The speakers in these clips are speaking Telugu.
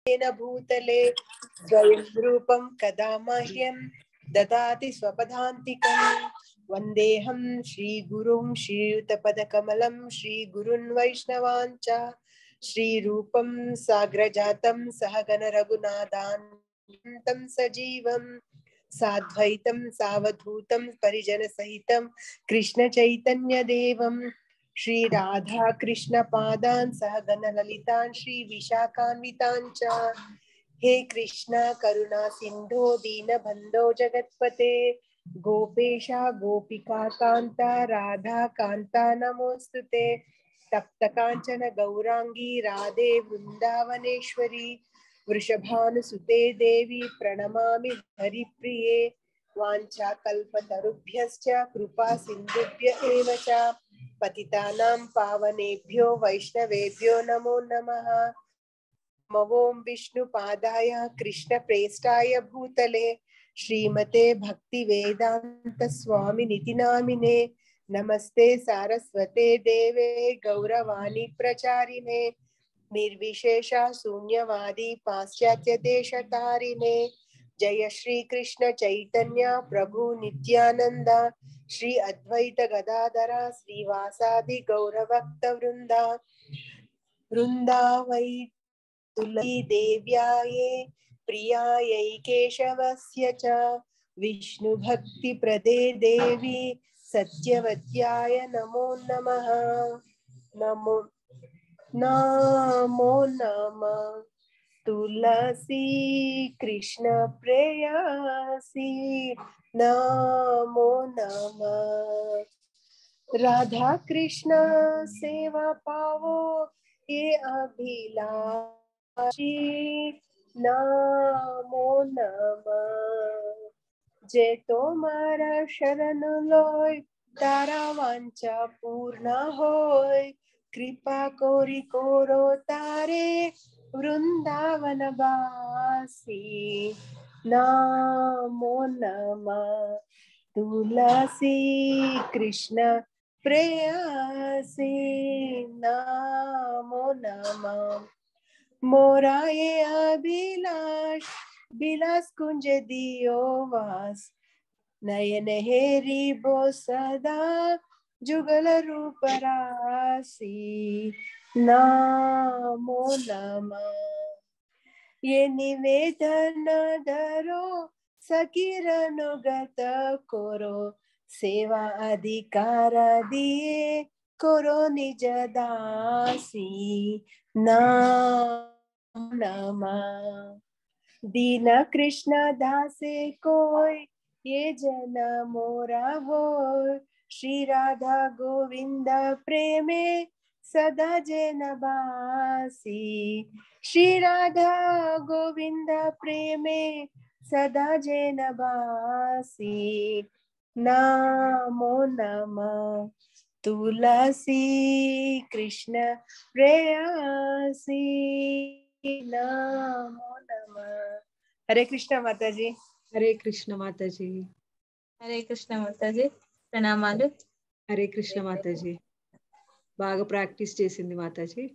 येन भूतले स्वयं रूपं कदा मह्यं ददाति स्वपदान्तिकम् वन्देऽहं श्रीगुरुं श्रीयुतपदकमलं श्रीगुरुन् वैष्णवान् च श्रीरूपं साग्रजातं सहगण रघुनाथान्तं सजीवं साद्वैतं सावधूतं परिजनसहितं कृष्णचैतन्यदेवं श्रीराधा कृष्णपादान् सहगणललितान् श्रीविशाखान्वितान् च हे कृष्ण करुणा सिन्धो दीनबन्धो जगत्पते गोपेशा गोपिका कान्ता राधा कान्ता नमोऽस्तु ते तप्त काञ्चन गौराङ्गी राधे वृन्दावनेश्वरी वृषभानुसुते देवी प्रणमामि हरिप्रिये वाञ्छाकल्पतरुभ्यश्च कृपा सिन्धुभ्य एव च पतितानां पावनेभ्यो वैष्णवेभ्यो नमो नमः नमों विष्णुपादाय कृष्णप्रेष्ठाय भूतले श्रीमते भक्तिवेदान्त स्वामिनिति नामिने नमस्ते सारस्वते देवे गौरवाणी प्रचारिणे निर्विशेषा शून्यवादी पाश्चात्य देशतारिणे जय श्री कृष्ण चैतन्य प्रभु नित्यानंद श्री अद्वैत गदाधरा श्रीवासादि गौरभक्त वृंदा वृंदा वै तुलसी देव्याये प्रियायै केशवस्य च विष्णुभक्तिप्रदे देवी सत्यवत्याय नमो नमः नमो नमो नमः तुलसी कृष्ण प्रेयसी नमो नमः राधा कृष्ण सेवा पावो ये अभिलाषी नमो नमः જે તો મારા શરણ લોય તારા વાંચા પૂર્ણ હોય કૃપા કોરી કોરો તારે વૃંદાવન વાસી નમો નમ તુલસી કૃષ્ણ પ્રેયસી નમો નમ મોરાએ અભિલાષ बिलास कुंज दियो वास नयन हेरी बो सदा जुगल रूप रासी नमो नमः ये निवेदन धरो सकिरनुगत करो सेवा अधिकार दिए करो निज दासी नमो नमः दीन कृष्ण दासे कोई ये जन मोरा हो श्री राधा गोविंद प्रेमे सदा जन बासी श्री राधा गोविंद प्रेमे सदा जन बासी नमो नमः तुलसी कृष्ण प्रेयसी नमो नमः हरे कृष्ण माता जी హరే కృష్ణ మాతాజీ హరే కృష్ణ మాతాజీ ప్రణామాలు హరే కృష్ణ మాతాజీ బాగా ప్రాక్టీస్ చేసింది మాతాజీ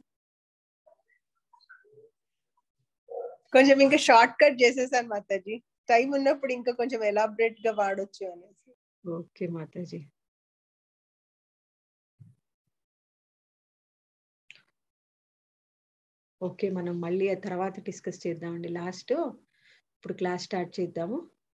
కొంచెం ఇంకా షార్ట్ కట్ చేసేసాను మాతాజీ టైం ఉన్నప్పుడు ఇంకా కొంచెం ఎలాబరేట్ గా వాడొచ్చు అనేసి ఓకే మాతాజీ ఓకే మనం మళ్ళీ ఆ తర్వాత డిస్కస్ చేద్దామండి లాస్ట్ ఇప్పుడు క్లాస్ స్టార్ట్ చేద్దాము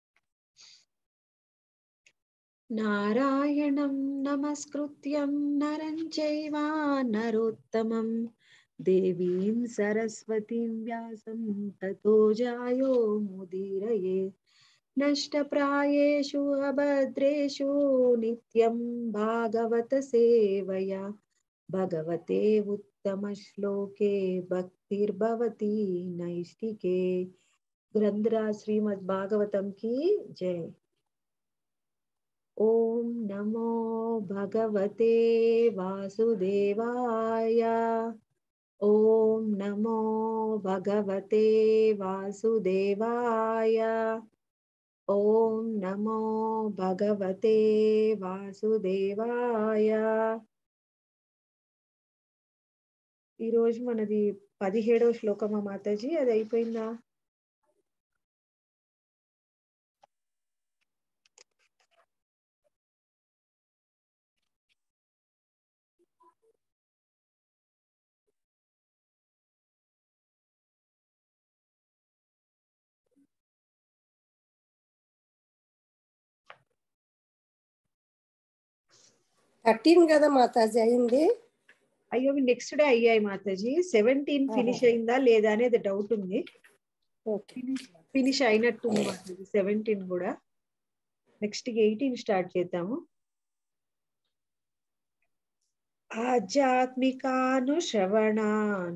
నారాయణం నమస్కృత్యం నరం చైవ నరోత్తమం దేవీం సరస్వతీం వ్యాసం తతో జాయో ముదీరయే నష్టప్రాయేషు అభద్రేషు నిత్యం భాగవత సేవయా భగవతే ఉత్తమ శ్లోకే భక్తిర్భవతి నైష్టికే గ్రంథరా శ్రీమద్ భాగవతం కి జై ఓం నమో భగవతే వాసుదేవాయ ఓం నమో భగవతే వాసుదేవాయ ఓం నమో భగవతే వాసుదేవాయ ఈరోజు మనది పదిహేడవ శ్లోకమా మాతాజీ అది అయిపోయిందా థర్టీన్ కదా మాతాజీ అయింది అయ్యో నెక్స్ట్ డే అయ్యాయి మాతాజీ సెవెంటీన్ ఫినిష్ అయిందా లేదా అనేది డౌట్ ఉంది ఓకే ఫినిష్ అయినట్టుంది మాతాజీ సెవెంటీన్ కూడా నెక్స్ట్ ఎయిటీన్ స్టార్ట్ చేద్దాము ఆధ్యాత్మికానుశ్రవణాన్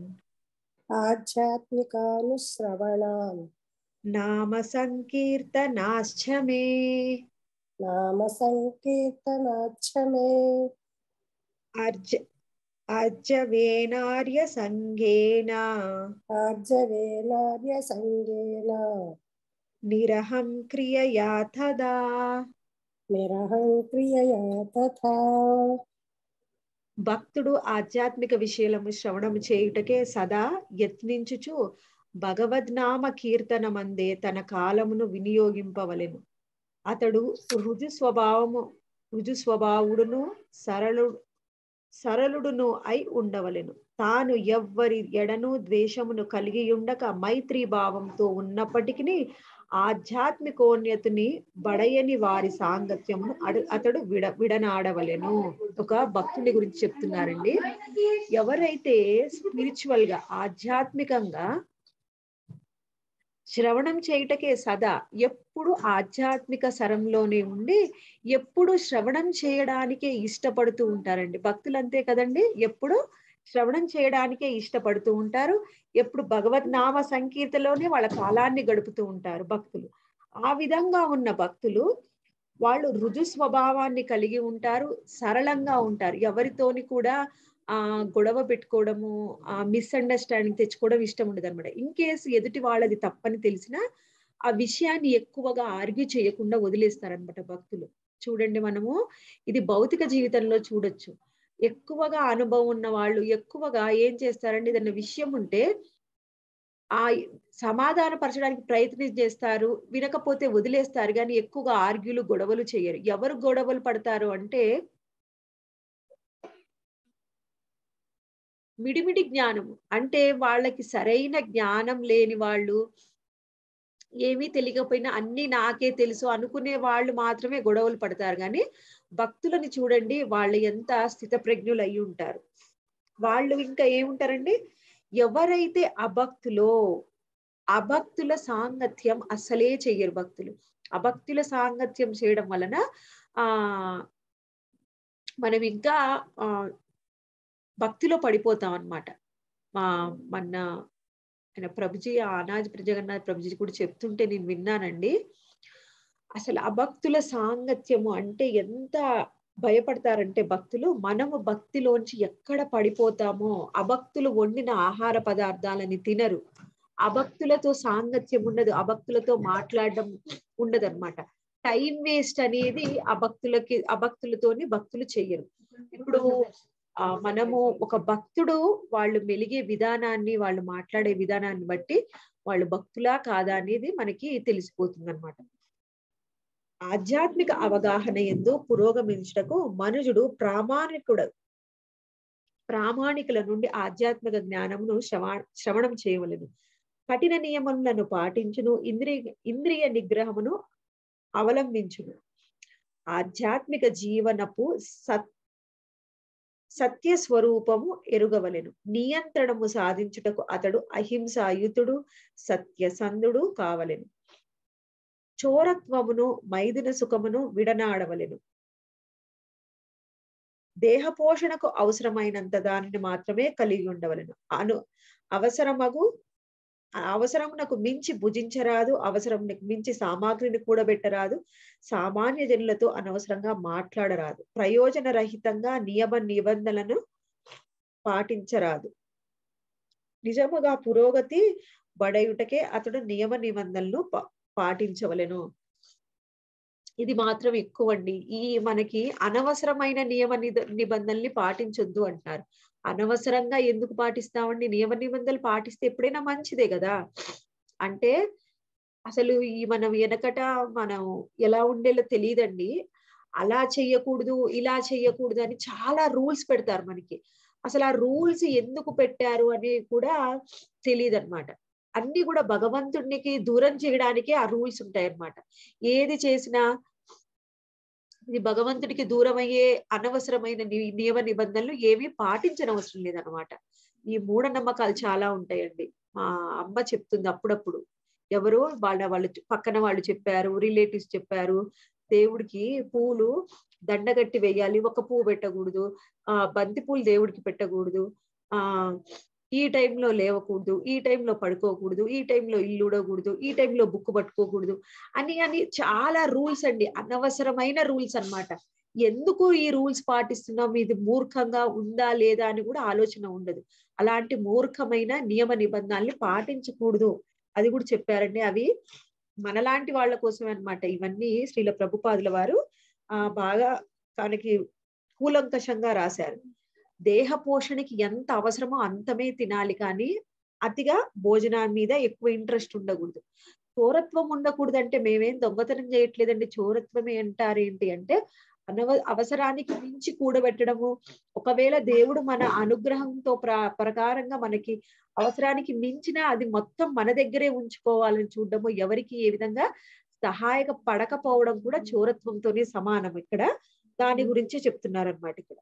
ఆధ్యాత్మికానుశ్రవణాం నామ సంకీర్తనాశ్చ మే నామ సంకీర్తనాచ్చమే అర్జ అర్జవేనార్య సంగేన ఆర్జవేలార్య సంగేన నిరహం క్రియయా తదా నిరహం క్రియయా తథా భక్తుడు ఆధ్యాత్మిక విషయము శ్రవణము చేయుటకే సదా యత్నించుచు భగవద్నామ కీర్తనమందే తన కాలమును వినియోగింపవలెను అతడు రుజు స్వభావము రుజు స్వభావుడును సరళు సరళుడును అయి ఉండవలెను తాను ఎవ్వరి ఎడను ద్వేషమును కలిగి ఉండక మైత్రీ భావంతో ఉన్నప్పటికీ ఆధ్యాత్మికోన్నతిని బడయని వారి సాంగత్యమును అడు అతడు విడ విడనాడవలెను ఒక భక్తుని గురించి చెప్తున్నారండి ఎవరైతే స్పిరిచువల్ గా ఆధ్యాత్మికంగా శ్రవణం చేయుటకే సదా ఎప్పుడు ఆధ్యాత్మిక సరంలోనే ఉండి ఎప్పుడు శ్రవణం చేయడానికే ఇష్టపడుతూ ఉంటారండి భక్తులు అంతే కదండి ఎప్పుడు శ్రవణం చేయడానికే ఇష్టపడుతూ ఉంటారు ఎప్పుడు భగవద్ నామ సంకీర్తలోనే వాళ్ళ కాలాన్ని గడుపుతూ ఉంటారు భక్తులు ఆ విధంగా ఉన్న భక్తులు వాళ్ళు రుజు స్వభావాన్ని కలిగి ఉంటారు సరళంగా ఉంటారు ఎవరితోని కూడా ఆ గొడవ పెట్టుకోవడము ఆ మిస్అండర్స్టాండింగ్ తెచ్చుకోవడం ఇష్టం ఉండదు అనమాట ఇన్ కేసు ఎదుటి వాళ్ళది తప్పని తెలిసినా ఆ విషయాన్ని ఎక్కువగా ఆర్గ్యూ చేయకుండా వదిలేస్తారనమాట భక్తులు చూడండి మనము ఇది భౌతిక జీవితంలో చూడొచ్చు ఎక్కువగా అనుభవం ఉన్న వాళ్ళు ఎక్కువగా ఏం చేస్తారంటే ఏదైనా విషయం ఉంటే ఆ సమాధాన పరచడానికి ప్రయత్నం చేస్తారు వినకపోతే వదిలేస్తారు కానీ ఎక్కువగా ఆర్గ్యూలు గొడవలు చేయరు ఎవరు గొడవలు పడతారు అంటే మిడిమిడి జ్ఞానము అంటే వాళ్ళకి సరైన జ్ఞానం లేని వాళ్ళు ఏమీ తెలియకపోయినా అన్ని నాకే తెలుసు అనుకునే వాళ్ళు మాత్రమే గొడవలు పడతారు కానీ భక్తులని చూడండి వాళ్ళు ఎంత స్థితప్రజ్ఞులు అయి ఉంటారు వాళ్ళు ఇంకా ఏముంటారండి ఎవరైతే అభక్తులో అభక్తుల సాంగత్యం అసలే చెయ్యరు భక్తులు అభక్తుల సాంగత్యం చేయడం వలన ఆ మనం ఇంకా ఆ భక్తిలో పడిపోతాం అన్నమాట మా మొన్న ఆయన ప్రభుజీ అనాజ్ జగన్నాథ్ ప్రభుజీ కూడా చెప్తుంటే నేను విన్నానండి అసలు అభక్తుల సాంగత్యము అంటే ఎంత భయపడతారంటే భక్తులు మనము భక్తిలోంచి ఎక్కడ పడిపోతామో అభక్తులు వండిన ఆహార పదార్థాలని తినరు అభక్తులతో సాంగత్యం ఉండదు అభక్తులతో మాట్లాడడం ఉండదు అనమాట టైం వేస్ట్ అనేది అభక్తులకి అభక్తులతోని భక్తులు చెయ్యరు ఇప్పుడు ఆ మనము ఒక భక్తుడు వాళ్ళు మెలిగే విధానాన్ని వాళ్ళు మాట్లాడే విధానాన్ని బట్టి వాళ్ళు భక్తులా కాదా అనేది మనకి తెలిసిపోతుంది అనమాట ఆధ్యాత్మిక అవగాహన ఎందు పురోగమించటకు మనుజుడు ప్రామాణికుడు ప్రామాణికుల నుండి ఆధ్యాత్మిక జ్ఞానమును శ్రవ శ్రవణం చేయవలను కఠిన నియమములను పాటించును ఇంద్రియ ఇంద్రియ నిగ్రహమును అవలంబించును ఆధ్యాత్మిక జీవనపు సత్ సత్య స్వరూపము ఎరుగవలెను నియంత్రణము సాధించుటకు అతడు అహింసాయుతుడు సత్యసంధుడు కావలెను చోరత్వమును మైదున సుఖమును విడనాడవలెను దేహ పోషణకు అవసరమైనంత దానిని మాత్రమే కలిగి ఉండవలెను అను అవసరమగు అవసరమునకు మించి భుజించరాదు అవసరమునకు మించి సామాగ్రిని కూడబెట్టరాదు సామాన్య జనులతో అనవసరంగా మాట్లాడరాదు ప్రయోజన రహితంగా నియమ నిబంధనలను పాటించరాదు నిజముగా పురోగతి బడయుటకే అతడు నియమ నిబంధనలు పాటించవలెను ఇది మాత్రం ఎక్కువ అండి ఈ మనకి అనవసరమైన నియమ నిద- నిబంధనల్ని పాటించొద్దు అంటున్నారు అనవసరంగా ఎందుకు పాటిస్తామండి నియమ నిబంధనలు పాటిస్తే ఎప్పుడైనా మంచిదే కదా అంటే అసలు ఈ మనం వెనకట మనం ఎలా ఉండేలో తెలియదండి అలా చెయ్యకూడదు ఇలా చెయ్యకూడదు అని చాలా రూల్స్ పెడతారు మనకి అసలు ఆ రూల్స్ ఎందుకు పెట్టారు అని కూడా తెలియదు అనమాట అన్ని కూడా భగవంతుడికి దూరం చేయడానికే ఆ రూల్స్ ఉంటాయి అన్నమాట ఏది చేసినా ఇది భగవంతుడికి దూరం అయ్యే అనవసరమైన ని- నియమ నిబంధనలు ఏమీ పాటించనవసరం లేదనమాట ఈ మూఢనమ్మకాలు చాలా ఉంటాయండి మా అమ్మ చెప్తుంది అప్పుడప్పుడు ఎవరు వాళ్ళ వాళ్ళు పక్కన వాళ్ళు చెప్పారు రిలేటివ్స్ చెప్పారు దేవుడికి పూలు దండగట్టి వేయాలి ఒక పువ్వు పెట్టకూడదు ఆ బంతి పూలు దేవుడికి పెట్టకూడదు ఆ ఈ టైంలో లేవకూడదు ఈ టైంలో పడుకోకూడదు ఈ టైంలో ఇల్లు ఉడకూడదు ఈ టైంలో బుక్ పట్టుకోకూడదు అని అని చాలా రూల్స్ అండి అనవసరమైన రూల్స్ అన్నమాట ఎందుకు ఈ రూల్స్ పాటిస్తున్నాం ఇది మూర్ఖంగా ఉందా లేదా అని కూడా ఆలోచన ఉండదు అలాంటి మూర్ఖమైన నియమ నిబంధనల్ని పాటించకూడదు అది కూడా చెప్పారండి అవి మనలాంటి వాళ్ళ కోసమే అన్నమాట ఇవన్నీ శ్రీల ప్రభుపాదుల వారు ఆ బాగా తనకి కూలంకషంగా రాశారు దేహ పోషణకి ఎంత అవసరమో అంతమే తినాలి కానీ అతిగా భోజనం మీద ఎక్కువ ఇంట్రెస్ట్ ఉండకూడదు చోరత్వం ఉండకూడదు అంటే మేమేం దొంగతనం చేయట్లేదండి చోరత్వమే అంటారేంటి అంటే అనవ అవసరానికి మించి కూడబెట్టడము ఒకవేళ దేవుడు మన అనుగ్రహంతో ప్ర ప్రకారంగా మనకి అవసరానికి మించిన అది మొత్తం మన దగ్గరే ఉంచుకోవాలని చూడడము ఎవరికి ఏ విధంగా సహాయక పడకపోవడం కూడా చోరత్వంతోనే సమానం ఇక్కడ దాని గురించి చెప్తున్నారు అనమాట ఇక్కడ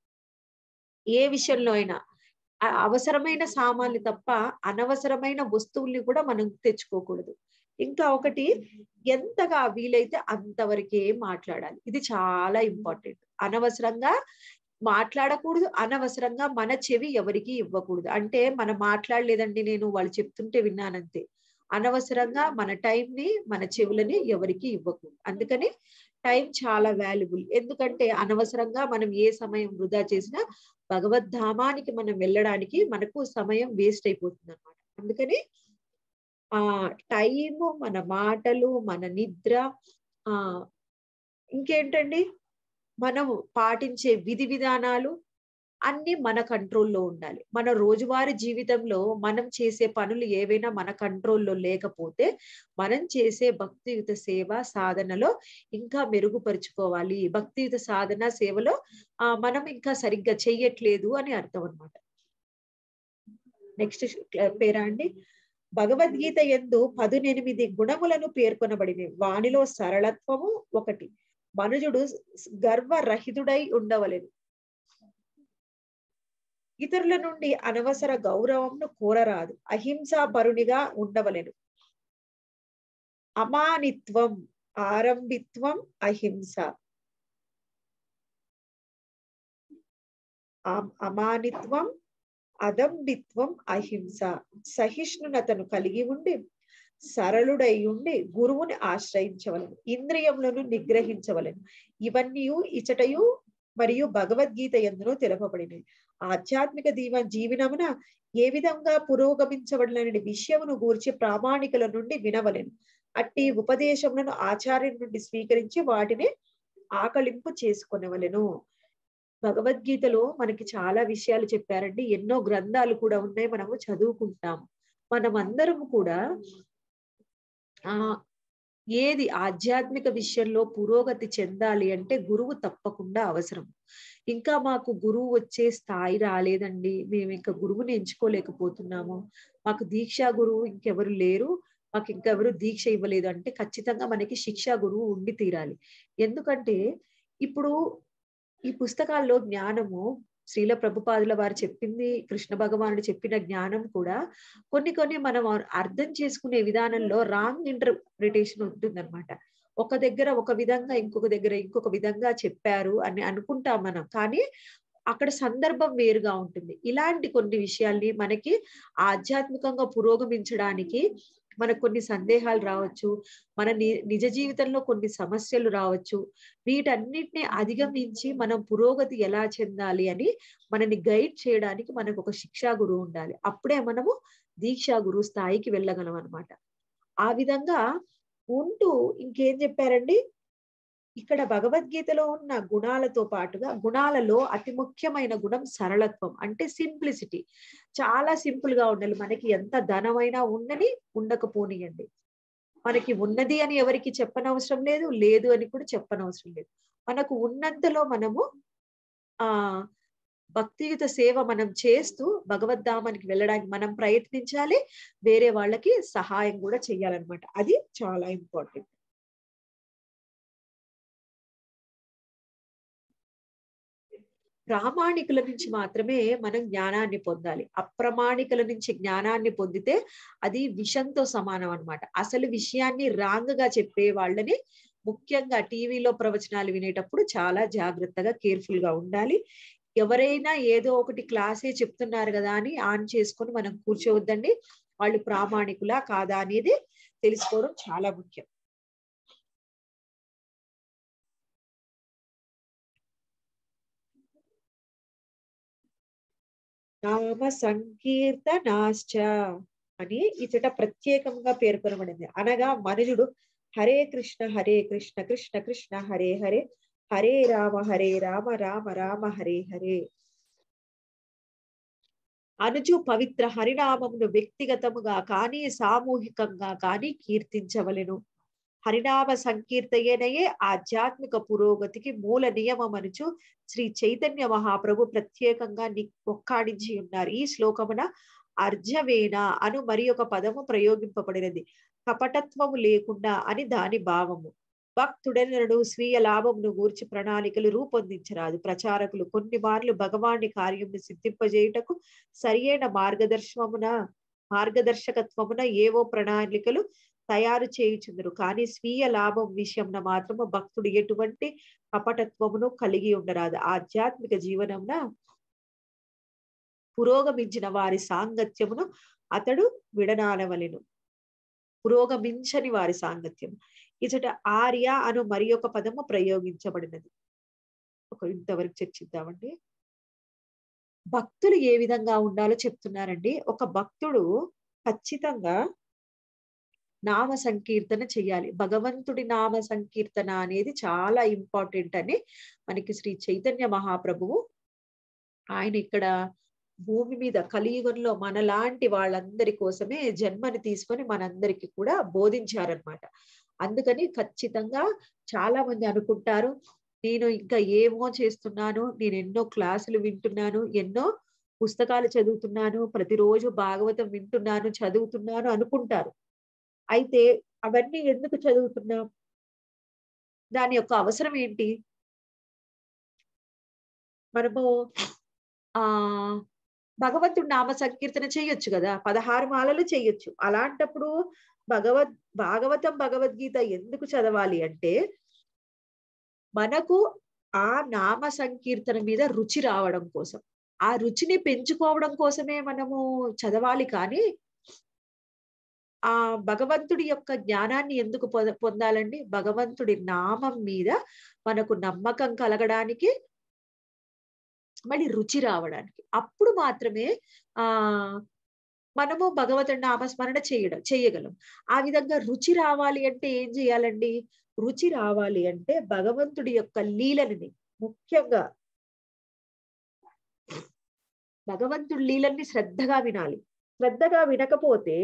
ఏ విషయంలో అయినా ఆ అవసరమైన సామాన్లు తప్ప అనవసరమైన వస్తువుల్ని కూడా మనం తెచ్చుకోకూడదు ఇంకా ఒకటి ఎంతగా వీలైతే అంతవరకే మాట్లాడాలి ఇది చాలా ఇంపార్టెంట్ అనవసరంగా మాట్లాడకూడదు అనవసరంగా మన చెవి ఎవరికి ఇవ్వకూడదు అంటే మనం మాట్లాడలేదండి నేను వాళ్ళు చెప్తుంటే విన్నానంతే అనవసరంగా మన టైం ని మన చెవులని ఎవరికి ఇవ్వకూడదు అందుకని టైం చాలా వాల్యుబుల్ ఎందుకంటే అనవసరంగా మనం ఏ సమయం వృధా చేసినా భగవద్ధామానికి మనం వెళ్ళడానికి మనకు సమయం వేస్ట్ అయిపోతుంది అనమాట అందుకని ఆ టైము మన మాటలు మన నిద్ర ఆ ఇంకేంటండి మనం పాటించే విధి విధానాలు అన్ని మన కంట్రోల్లో ఉండాలి మన రోజువారీ జీవితంలో మనం చేసే పనులు ఏవైనా మన కంట్రోల్లో లేకపోతే మనం చేసే భక్తియుత సేవ సాధనలో ఇంకా మెరుగుపరుచుకోవాలి భక్తియుత సాధన సేవలో ఆ మనం ఇంకా సరిగ్గా చెయ్యట్లేదు అని అర్థం అనమాట నెక్స్ట్ పేరా అండి భగవద్గీత ఎందు పదునెనిమిది గుణములను పేర్కొనబడినవి వానిలో సరళత్వము ఒకటి మనుజుడు గర్వరహితుడై ఉండవలెను ఇతరుల నుండి అనవసర గౌరవంను కోరరాదు అహింసా పరునిగా ఉండవలెను అమానిత్వం ఆరంభిత్వం అహింస అమానిత్వం అదంబిత్వం అహింస సహిష్ణునతను కలిగి ఉండి సరళుడై ఉండి గురువుని ఆశ్రయించవలను ఇంద్రియములను నిగ్రహించవలను ఇవన్నీ ఇచటయు మరియు భగవద్గీత ఎందును తెలుపబడినవి ఆధ్యాత్మిక దీవ జీవనమున ఏ విధంగా పురోగమించబడిన విషయమును గూర్చి ప్రామాణికుల నుండి వినవలెను అట్టి ఉపదేశములను ఆచార్యం నుండి స్వీకరించి వాటిని ఆకలింపు చేసుకొనవలెను భగవద్గీతలో మనకి చాలా విషయాలు చెప్పారండి ఎన్నో గ్రంథాలు కూడా ఉన్నాయి మనము చదువుకుంటాము మనం అందరం కూడా ఆ ఏది ఆధ్యాత్మిక విషయంలో పురోగతి చెందాలి అంటే గురువు తప్పకుండా అవసరం ఇంకా మాకు గురువు వచ్చే స్థాయి రాలేదండి మేము ఇంకా గురువుని ఎంచుకోలేకపోతున్నాము మాకు దీక్షా గురువు ఇంకెవరు లేరు మాకు ఇంకెవరు దీక్ష ఇవ్వలేదు అంటే ఖచ్చితంగా మనకి శిక్షా గురువు ఉండి తీరాలి ఎందుకంటే ఇప్పుడు ఈ పుస్తకాల్లో జ్ఞానము శ్రీల ప్రభుపాదుల వారు చెప్పింది కృష్ణ భగవానుడు చెప్పిన జ్ఞానం కూడా కొన్ని కొన్ని మనం అర్థం చేసుకునే విధానంలో రాంగ్ ఇంటర్ప్రిటేషన్ ఉంటుందన్నమాట ఒక దగ్గర ఒక విధంగా ఇంకొక దగ్గర ఇంకొక విధంగా చెప్పారు అని అనుకుంటాం మనం కానీ అక్కడ సందర్భం వేరుగా ఉంటుంది ఇలాంటి కొన్ని విషయాల్ని మనకి ఆధ్యాత్మికంగా పురోగమించడానికి మనకు కొన్ని సందేహాలు రావచ్చు మన నిజ జీవితంలో కొన్ని సమస్యలు రావచ్చు వీటన్నిటిని అధిగమించి మనం పురోగతి ఎలా చెందాలి అని మనని గైడ్ చేయడానికి మనకు ఒక శిక్షా గురువు ఉండాలి అప్పుడే మనము దీక్షా గురువు స్థాయికి వెళ్ళగలం అనమాట ఆ విధంగా ఉంటూ ఇంకేం చెప్పారండి ఇక్కడ భగవద్గీతలో ఉన్న గుణాలతో పాటుగా గుణాలలో అతి ముఖ్యమైన గుణం సరళత్వం అంటే సింప్లిసిటీ చాలా సింపుల్ గా ఉండాలి మనకి ఎంత ధనమైనా ఉండని ఉండకపోనియండి మనకి ఉన్నది అని ఎవరికి చెప్పనవసరం లేదు లేదు అని కూడా చెప్పనవసరం లేదు మనకు ఉన్నంతలో మనము ఆ భక్తియుత సేవ మనం చేస్తూ భగవద్ధామానికి వెళ్ళడానికి మనం ప్రయత్నించాలి వేరే వాళ్ళకి సహాయం కూడా చేయాలన్నమాట అది చాలా ఇంపార్టెంట్ ప్రామాణికుల నుంచి మాత్రమే మనం జ్ఞానాన్ని పొందాలి అప్రమాణికుల నుంచి జ్ఞానాన్ని పొందితే అది విషంతో సమానం అన్నమాట అసలు విషయాన్ని రాంగ్ గా చెప్పే వాళ్ళని ముఖ్యంగా టీవీలో ప్రవచనాలు వినేటప్పుడు చాలా జాగ్రత్తగా కేర్ఫుల్ గా ఉండాలి ఎవరైనా ఏదో ఒకటి క్లాసే చెప్తున్నారు కదా అని ఆన్ చేసుకొని మనం కూర్చోవద్దండి వాళ్ళు ప్రామాణికులా కాదా అనేది తెలుసుకోవడం చాలా ముఖ్యం నామ సంకీర్తనాశ్చ అని ఇచట ప్రత్యేకంగా పేర్కొనబడింది అనగా మనుజుడు హరే కృష్ణ హరే కృష్ణ కృష్ణ కృష్ణ హరే హరే హరే రామ హరే రామ రామ రామ హరే హరే అనుజు పవిత్ర హరినామమును వ్యక్తిగతముగా కానీ సామూహికంగా కానీ కీర్తించవలెను హరినామ సంకీర్తయనయే ఆధ్యాత్మిక పురోగతికి మూల నియమం అనుచు శ్రీ చైతన్య మహాప్రభు ప్రత్యేకంగా ని ఒక్కాడించి ఉన్నారు ఈ శ్లోకమున అర్జవేణ అను మరి ఒక పదము ప్రయోగింపబడినది కపటత్వము లేకుండా అని దాని భావము భక్తుడెనడు స్వీయ లాభమును గూర్చి ప్రణాళికలు రూపొందించరాదు ప్రచారకులు కొన్ని మార్లు భగవాని కార్యమును సిద్ధింపజేయుటకు సరియైన మార్గదర్శనమున మార్గదర్శకత్వమున ఏవో ప్రణాళికలు తయారు చేయుచుందరు కానీ స్వీయ లాభం విషయంన మాత్రము భక్తుడు ఎటువంటి కపటత్వమును కలిగి ఉండరాదు ఆధ్యాత్మిక జీవనమున పురోగమించిన వారి సాంగత్యమును అతడు విడనాడవలెను పురోగమించని వారి సాంగత్యం ఇచట ఆర్య అను మరి ఒక పదము ప్రయోగించబడినది ఒక ఇంతవరకు చర్చిద్దామండి భక్తులు ఏ విధంగా ఉండాలో చెప్తున్నారండి ఒక భక్తుడు ఖచ్చితంగా నామ సంకీర్తన చెయ్యాలి భగవంతుడి నామ సంకీర్తన అనేది చాలా ఇంపార్టెంట్ అని మనకి శ్రీ చైతన్య మహాప్రభువు ఆయన ఇక్కడ భూమి మీద కలియుగంలో మనలాంటి వాళ్ళందరి కోసమే జన్మని తీసుకొని మనందరికి కూడా బోధించారనమాట అందుకని ఖచ్చితంగా చాలా మంది అనుకుంటారు నేను ఇంకా ఏమో చేస్తున్నాను నేను ఎన్నో క్లాసులు వింటున్నాను ఎన్నో పుస్తకాలు చదువుతున్నాను ప్రతిరోజు భాగవతం వింటున్నాను చదువుతున్నాను అనుకుంటారు అయితే అవన్నీ ఎందుకు చదువుతున్నాం దాని యొక్క అవసరం ఏంటి మనము ఆ భగవంతుడి నామ సంకీర్తన చేయొచ్చు కదా పదహారు మాలలు చేయొచ్చు అలాంటప్పుడు భగవద్ భాగవతం భగవద్గీత ఎందుకు చదవాలి అంటే మనకు ఆ నామ సంకీర్తన మీద రుచి రావడం కోసం ఆ రుచిని పెంచుకోవడం కోసమే మనము చదవాలి కానీ ఆ భగవంతుడి యొక్క జ్ఞానాన్ని ఎందుకు పొంద పొందాలండి భగవంతుడి నామం మీద మనకు నమ్మకం కలగడానికి మళ్ళీ రుచి రావడానికి అప్పుడు మాత్రమే ఆ మనము భగవతుడి నామస్మరణ చేయడం చేయగలం ఆ విధంగా రుచి రావాలి అంటే ఏం చేయాలండి రుచి రావాలి అంటే భగవంతుడి యొక్క లీలని ముఖ్యంగా భగవంతుడి లీలల్ని శ్రద్ధగా వినాలి శ్రద్ధగా వినకపోతే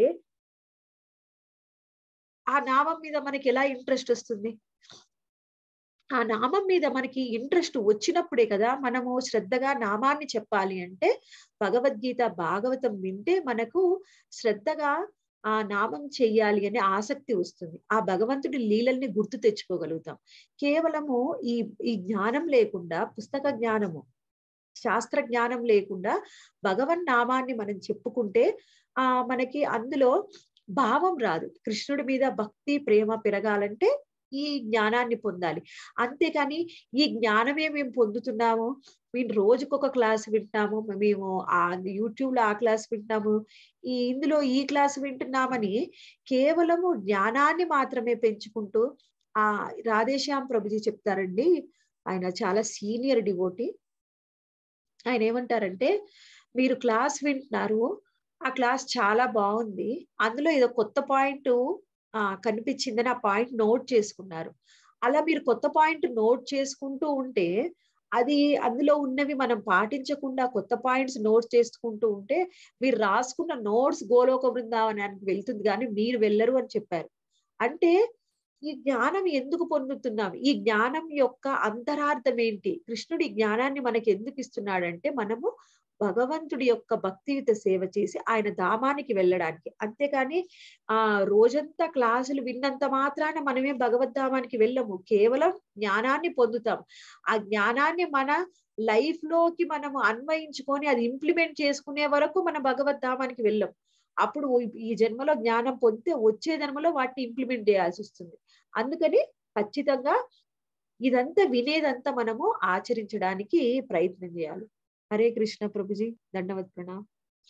ఆ నామం మీద మనకి ఎలా ఇంట్రెస్ట్ వస్తుంది ఆ నామం మీద మనకి ఇంట్రెస్ట్ వచ్చినప్పుడే కదా మనము శ్రద్ధగా నామాన్ని చెప్పాలి అంటే భగవద్గీత భాగవతం వింటే మనకు శ్రద్ధగా ఆ నామం చెయ్యాలి అనే ఆసక్తి వస్తుంది ఆ భగవంతుడి లీలల్ని గుర్తు తెచ్చుకోగలుగుతాం కేవలము ఈ ఈ జ్ఞానం లేకుండా పుస్తక జ్ఞానము శాస్త్ర జ్ఞానం లేకుండా భగవన్ నామాన్ని మనం చెప్పుకుంటే ఆ మనకి అందులో భావం రాదు కృష్ణుడి మీద భక్తి ప్రేమ పెరగాలంటే ఈ జ్ఞానాన్ని పొందాలి అంతేకాని ఈ జ్ఞానమే మేము పొందుతున్నాము మేము రోజుకొక క్లాస్ వింటాము మేము ఆ యూట్యూబ్ లో ఆ క్లాస్ వింటాము ఈ ఇందులో ఈ క్లాస్ వింటున్నామని కేవలము జ్ఞానాన్ని మాత్రమే పెంచుకుంటూ ఆ రాధేశ్యాం ప్రభుజీ చెప్తారండి ఆయన చాలా సీనియర్ డివోటి ఆయన ఏమంటారంటే మీరు క్లాస్ వింటున్నారు ఆ క్లాస్ చాలా బాగుంది అందులో ఏదో కొత్త పాయింట్ ఆ కనిపించిందని ఆ పాయింట్ నోట్ చేసుకున్నారు అలా మీరు కొత్త పాయింట్ నోట్ చేసుకుంటూ ఉంటే అది అందులో ఉన్నవి మనం పాటించకుండా కొత్త పాయింట్స్ నోట్ చేసుకుంటూ ఉంటే మీరు రాసుకున్న నోట్స్ గోలోక బృందావనానికి వెళ్తుంది కానీ మీరు వెళ్ళరు అని చెప్పారు అంటే ఈ జ్ఞానం ఎందుకు పొందుతున్నాం ఈ జ్ఞానం యొక్క అంతరార్థం ఏంటి కృష్ణుడి జ్ఞానాన్ని మనకి ఎందుకు ఇస్తున్నాడంటే మనము భగవంతుడి యొక్క భక్తియుత సేవ చేసి ఆయన ధామానికి వెళ్ళడానికి అంతేకాని ఆ రోజంతా క్లాసులు విన్నంత మాత్రాన మనమే భగవద్ధామానికి వెళ్ళము కేవలం జ్ఞానాన్ని పొందుతాం ఆ జ్ఞానాన్ని మన లైఫ్ లోకి మనము అన్వయించుకొని అది ఇంప్లిమెంట్ చేసుకునే వరకు మన భగవద్ధామానికి వెళ్ళం అప్పుడు ఈ జన్మలో జ్ఞానం పొందితే వచ్చే జన్మలో వాటిని ఇంప్లిమెంట్ చేయాల్సి వస్తుంది అందుకని ఖచ్చితంగా ఇదంతా వినేదంతా మనము ఆచరించడానికి ప్రయత్నం చేయాలి హరే కృష్ణ ప్రభుజీ దండవత్ ప్రణామ్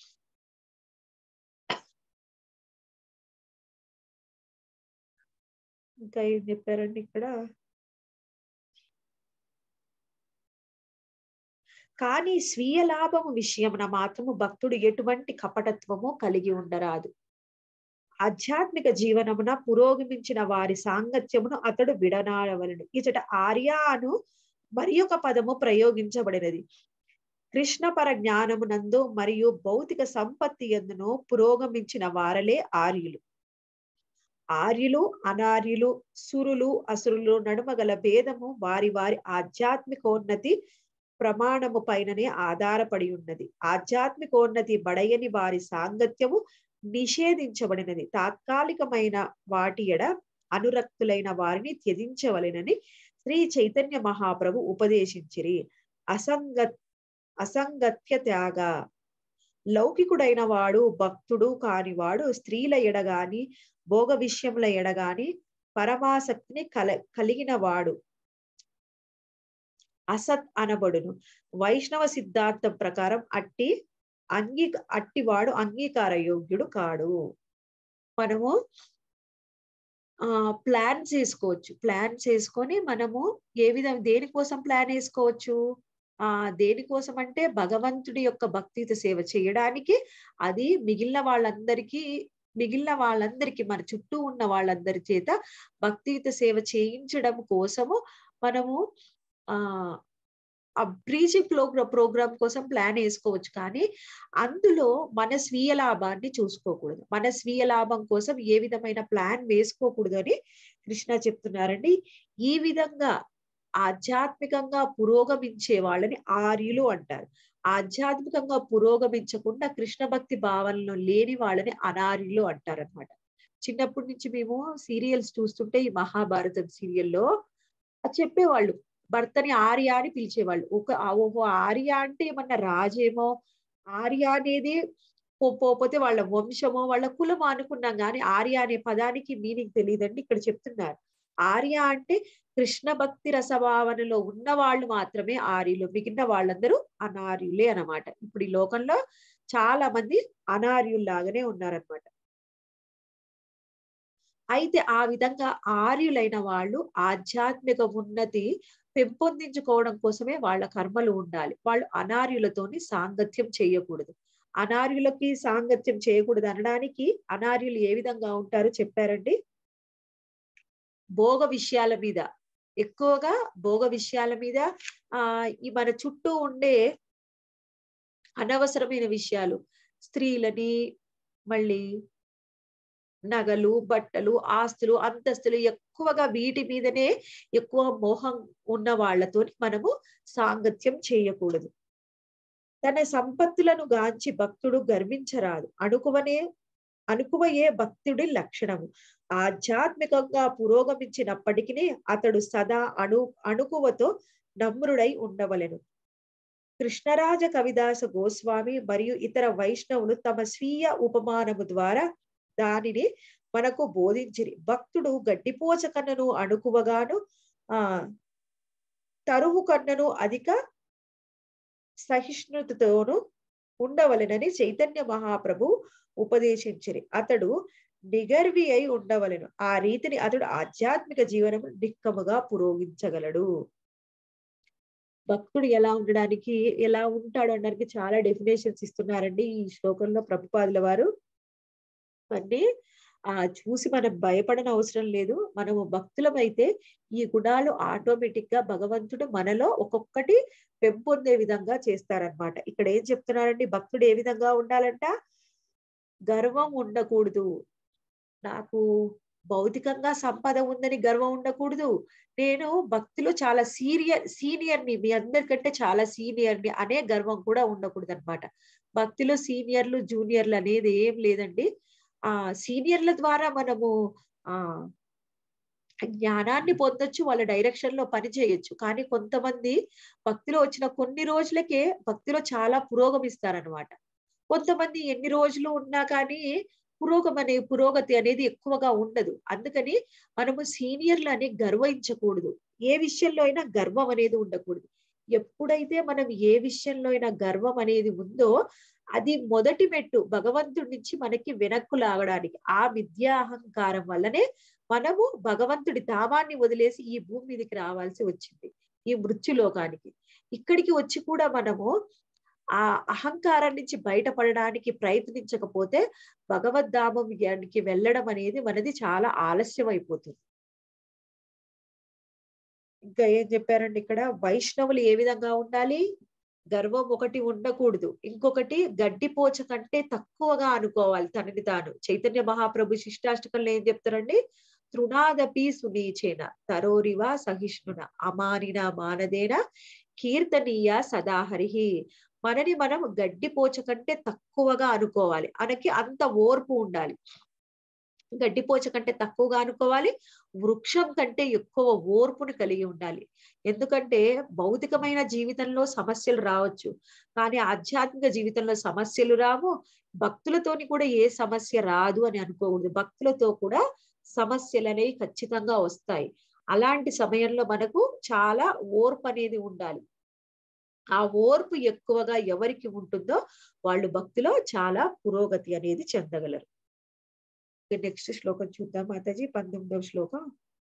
ఇంకా ఏం చెప్పారండి ఇక్కడ కానీ స్వీయ లాభము విషయమున మాత్రము భక్తుడు ఎటువంటి కపటత్వము కలిగి ఉండరాదు ఆధ్యాత్మిక జీవనమున పురోగమించిన వారి సాంగత్యమును అతడు విడనాడవలను ఇచట ఆర్య అను మరి ఒక పదము ప్రయోగించబడినది కృష్ణ పర జ్ఞానమునందు మరియు భౌతిక సంపత్తి ఎందును పురోగమించిన వారలే ఆర్యులు ఆర్యులు అనార్యులు సురులు అసురులు నడుమ గల భేదము వారి వారి ఆధ్యాత్మికోన్నతి ప్రమాణము పైననే ఆధారపడి ఉన్నది ఆధ్యాత్మికోన్నతి బడయని వారి సాంగత్యము నిషేధించబడినది తాత్కాలికమైన వాటి ఎడ అనురక్తులైన వారిని త్యజించవలెనని శ్రీ చైతన్య మహాప్రభు ఉపదేశించిరి అసంగ అసంగత్య త్యాగ లౌకికుడైన వాడు భక్తుడు కానివాడు స్త్రీల ఎడగాని భోగ విషయముల ఎడగాని పరమాసక్తిని కల కలిగిన వాడు అసత్ అనబడును వైష్ణవ సిద్ధాంతం ప్రకారం అట్టి అంగీ అట్టివాడు అంగీకార యోగ్యుడు కాడు మనము ఆ ప్లాన్ చేసుకోవచ్చు ప్లాన్ చేసుకొని మనము ఏ విధం దేనికోసం ప్లాన్ వేసుకోవచ్చు ఆ దేనికోసం అంటే భగవంతుడి యొక్క భక్తిత సేవ చేయడానికి అది మిగిలిన వాళ్ళందరికీ మిగిలిన వాళ్ళందరికీ మన చుట్టూ ఉన్న వాళ్ళందరి చేత భక్తియుత సేవ చేయించడం కోసము మనము ఆ ఆ బ్రీజి ప్రోగ్రామ్ ప్రోగ్రామ్ కోసం ప్లాన్ వేసుకోవచ్చు కానీ అందులో మన స్వీయ లాభాన్ని చూసుకోకూడదు మన స్వీయ లాభం కోసం ఏ విధమైన ప్లాన్ వేసుకోకూడదు అని కృష్ణ చెప్తున్నారండి ఈ విధంగా ఆధ్యాత్మికంగా పురోగమించే వాళ్ళని ఆర్యులు అంటారు ఆధ్యాత్మికంగా పురోగమించకుండా కృష్ణ భక్తి భావనలో లేని వాళ్ళని అనార్యులు అంటారనమాట చిన్నప్పటి నుంచి మేము సీరియల్స్ చూస్తుంటే ఈ మహాభారతం సీరియల్లో చెప్పేవాళ్ళు భర్తని ఆర్య అని పిలిచేవాళ్ళు ఒక ఓహో ఆర్య అంటే ఏమన్నా రాజేమో ఆర్య అనేది పోతే వాళ్ళ వంశమో వాళ్ళ కులమో అనుకున్నాం కానీ ఆర్య అనే పదానికి మీనింగ్ తెలియదండి ఇక్కడ చెప్తున్నారు ఆర్య అంటే కృష్ణ భక్తి రసభావనలో ఉన్న వాళ్ళు మాత్రమే ఆర్యులు మిగిలిన వాళ్ళందరూ అనార్యులే అనమాట ఇప్పుడు ఈ లోకంలో చాలా మంది అనార్యుల్లాగానే ఉన్నారనమాట అయితే ఆ విధంగా ఆర్యులైన వాళ్ళు ఆధ్యాత్మిక ఉన్నతి పెంపొందించుకోవడం కోసమే వాళ్ళ కర్మలు ఉండాలి వాళ్ళు అనార్యులతోని సాంగత్యం చేయకూడదు అనార్యులకి సాంగత్యం చేయకూడదు అనడానికి అనార్యులు ఏ విధంగా ఉంటారో చెప్పారండి భోగ విషయాల మీద ఎక్కువగా భోగ విషయాల మీద ఆ ఈ మన చుట్టూ ఉండే అనవసరమైన విషయాలు స్త్రీలని మళ్ళీ నగలు బట్టలు ఆస్తులు అంతస్తులు ఎక్కువగా వీటి మీదనే ఎక్కువ మోహం ఉన్న వాళ్ళతో మనము సాంగత్యం చేయకూడదు తన సంపత్తులను గాంచి భక్తుడు గర్వించరాదు అణుకువనే అనుకువయే భక్తుడి లక్షణము ఆధ్యాత్మికంగా పురోగమించినప్పటికీ అతడు సదా అణు అణుకువతో నమ్రుడై ఉండవలెను కృష్ణరాజ కవిదాస గోస్వామి మరియు ఇతర వైష్ణవులు తమ స్వీయ ఉపమానము ద్వారా దానిని మనకు బోధించిరి భక్తుడు గడ్డిపోచ కన్నను అణుకువగాను ఆ తరువు కన్నను అధిక సహిష్ణుతతోను ఉండవలెనని చైతన్య మహాప్రభు ఉపదేశించిరి అతడు నిగర్వి అయి ఉండవలెను ఆ రీతిని అతడు ఆధ్యాత్మిక జీవనం నిక్కముగా పురోగించగలడు భక్తుడు ఎలా ఉండడానికి ఎలా ఉంటాడు అనడానికి చాలా డెఫినేషన్స్ ఇస్తున్నారండి ఈ శ్లోకంలో ప్రభుపాదుల వారు అన్ని ఆ చూసి మనం భయపడని అవసరం లేదు మనము భక్తులమైతే ఈ గుణాలు ఆటోమేటిక్ గా భగవంతుడు మనలో ఒక్కొక్కటి పెంపొందే విధంగా చేస్తారనమాట ఇక్కడ ఏం చెప్తున్నారండి భక్తుడు ఏ విధంగా ఉండాలంట గర్వం ఉండకూడదు నాకు భౌతికంగా సంపద ఉందని గర్వం ఉండకూడదు నేను భక్తిలో చాలా సీరియర్ సీనియర్ ని మీ అందరికంటే చాలా సీనియర్ ని అనే గర్వం కూడా ఉండకూడదు అనమాట భక్తిలో సీనియర్లు జూనియర్లు అనేది ఏం లేదండి ఆ సీనియర్ల ద్వారా మనము ఆ జ్ఞానాన్ని పొందొచ్చు వాళ్ళ డైరెక్షన్ లో పని చేయొచ్చు కానీ కొంతమంది భక్తిలో వచ్చిన కొన్ని రోజులకే భక్తిలో చాలా పురోగమిస్తారనమాట కొంతమంది ఎన్ని రోజులు ఉన్నా కానీ పురోగమనే పురోగతి అనేది ఎక్కువగా ఉండదు అందుకని మనము సీనియర్లు అని గర్వించకూడదు ఏ విషయంలో అయినా గర్వం అనేది ఉండకూడదు ఎప్పుడైతే మనం ఏ విషయంలో అయినా గర్వం అనేది ఉందో అది మొదటి మెట్టు భగవంతుడి నుంచి మనకి వెనక్కు లాగడానికి ఆ విద్యా అహంకారం వల్లనే మనము భగవంతుడి ధామాన్ని వదిలేసి ఈ భూమి మీదకి రావాల్సి వచ్చింది ఈ మృత్యులోకానికి ఇక్కడికి వచ్చి కూడా మనము ఆ అహంకారం నుంచి బయటపడడానికి ప్రయత్నించకపోతే భగవద్ధామంకి వెళ్ళడం అనేది మనది చాలా ఆలస్యం అయిపోతుంది ఇంకా ఏం చెప్పారండి ఇక్కడ వైష్ణవులు ఏ విధంగా ఉండాలి గర్వం ఒకటి ఉండకూడదు ఇంకొకటి గడ్డిపోచ కంటే తక్కువగా అనుకోవాలి తనని తాను చైతన్య మహాప్రభు శిష్టాష్టకంలో ఏం చెప్తారండి తృణాదపి సునీచేన తరోరివ సహిష్ణున అమానిన మానదేన కీర్తనీయ సదాహరిహి మనని మనం గడ్డిపోచ కంటే తక్కువగా అనుకోవాలి మనకి అంత ఓర్పు ఉండాలి గడ్డిపోచ కంటే తక్కువగా అనుకోవాలి వృక్షం కంటే ఎక్కువ ఓర్పుని కలిగి ఉండాలి ఎందుకంటే భౌతికమైన జీవితంలో సమస్యలు రావచ్చు కానీ ఆధ్యాత్మిక జీవితంలో సమస్యలు రావు భక్తులతోని కూడా ఏ సమస్య రాదు అని అనుకోకూడదు భక్తులతో కూడా సమస్యలు అనేవి ఖచ్చితంగా వస్తాయి అలాంటి సమయంలో మనకు చాలా ఓర్పు అనేది ఉండాలి ఆ ఓర్పు ఎక్కువగా ఎవరికి ఉంటుందో వాళ్ళు భక్తిలో చాలా పురోగతి అనేది చెందగలరు నెక్స్ట్ శ్లోకం చూద్దాం మాతాజీ పంతొమ్మిదవ శ్లోకం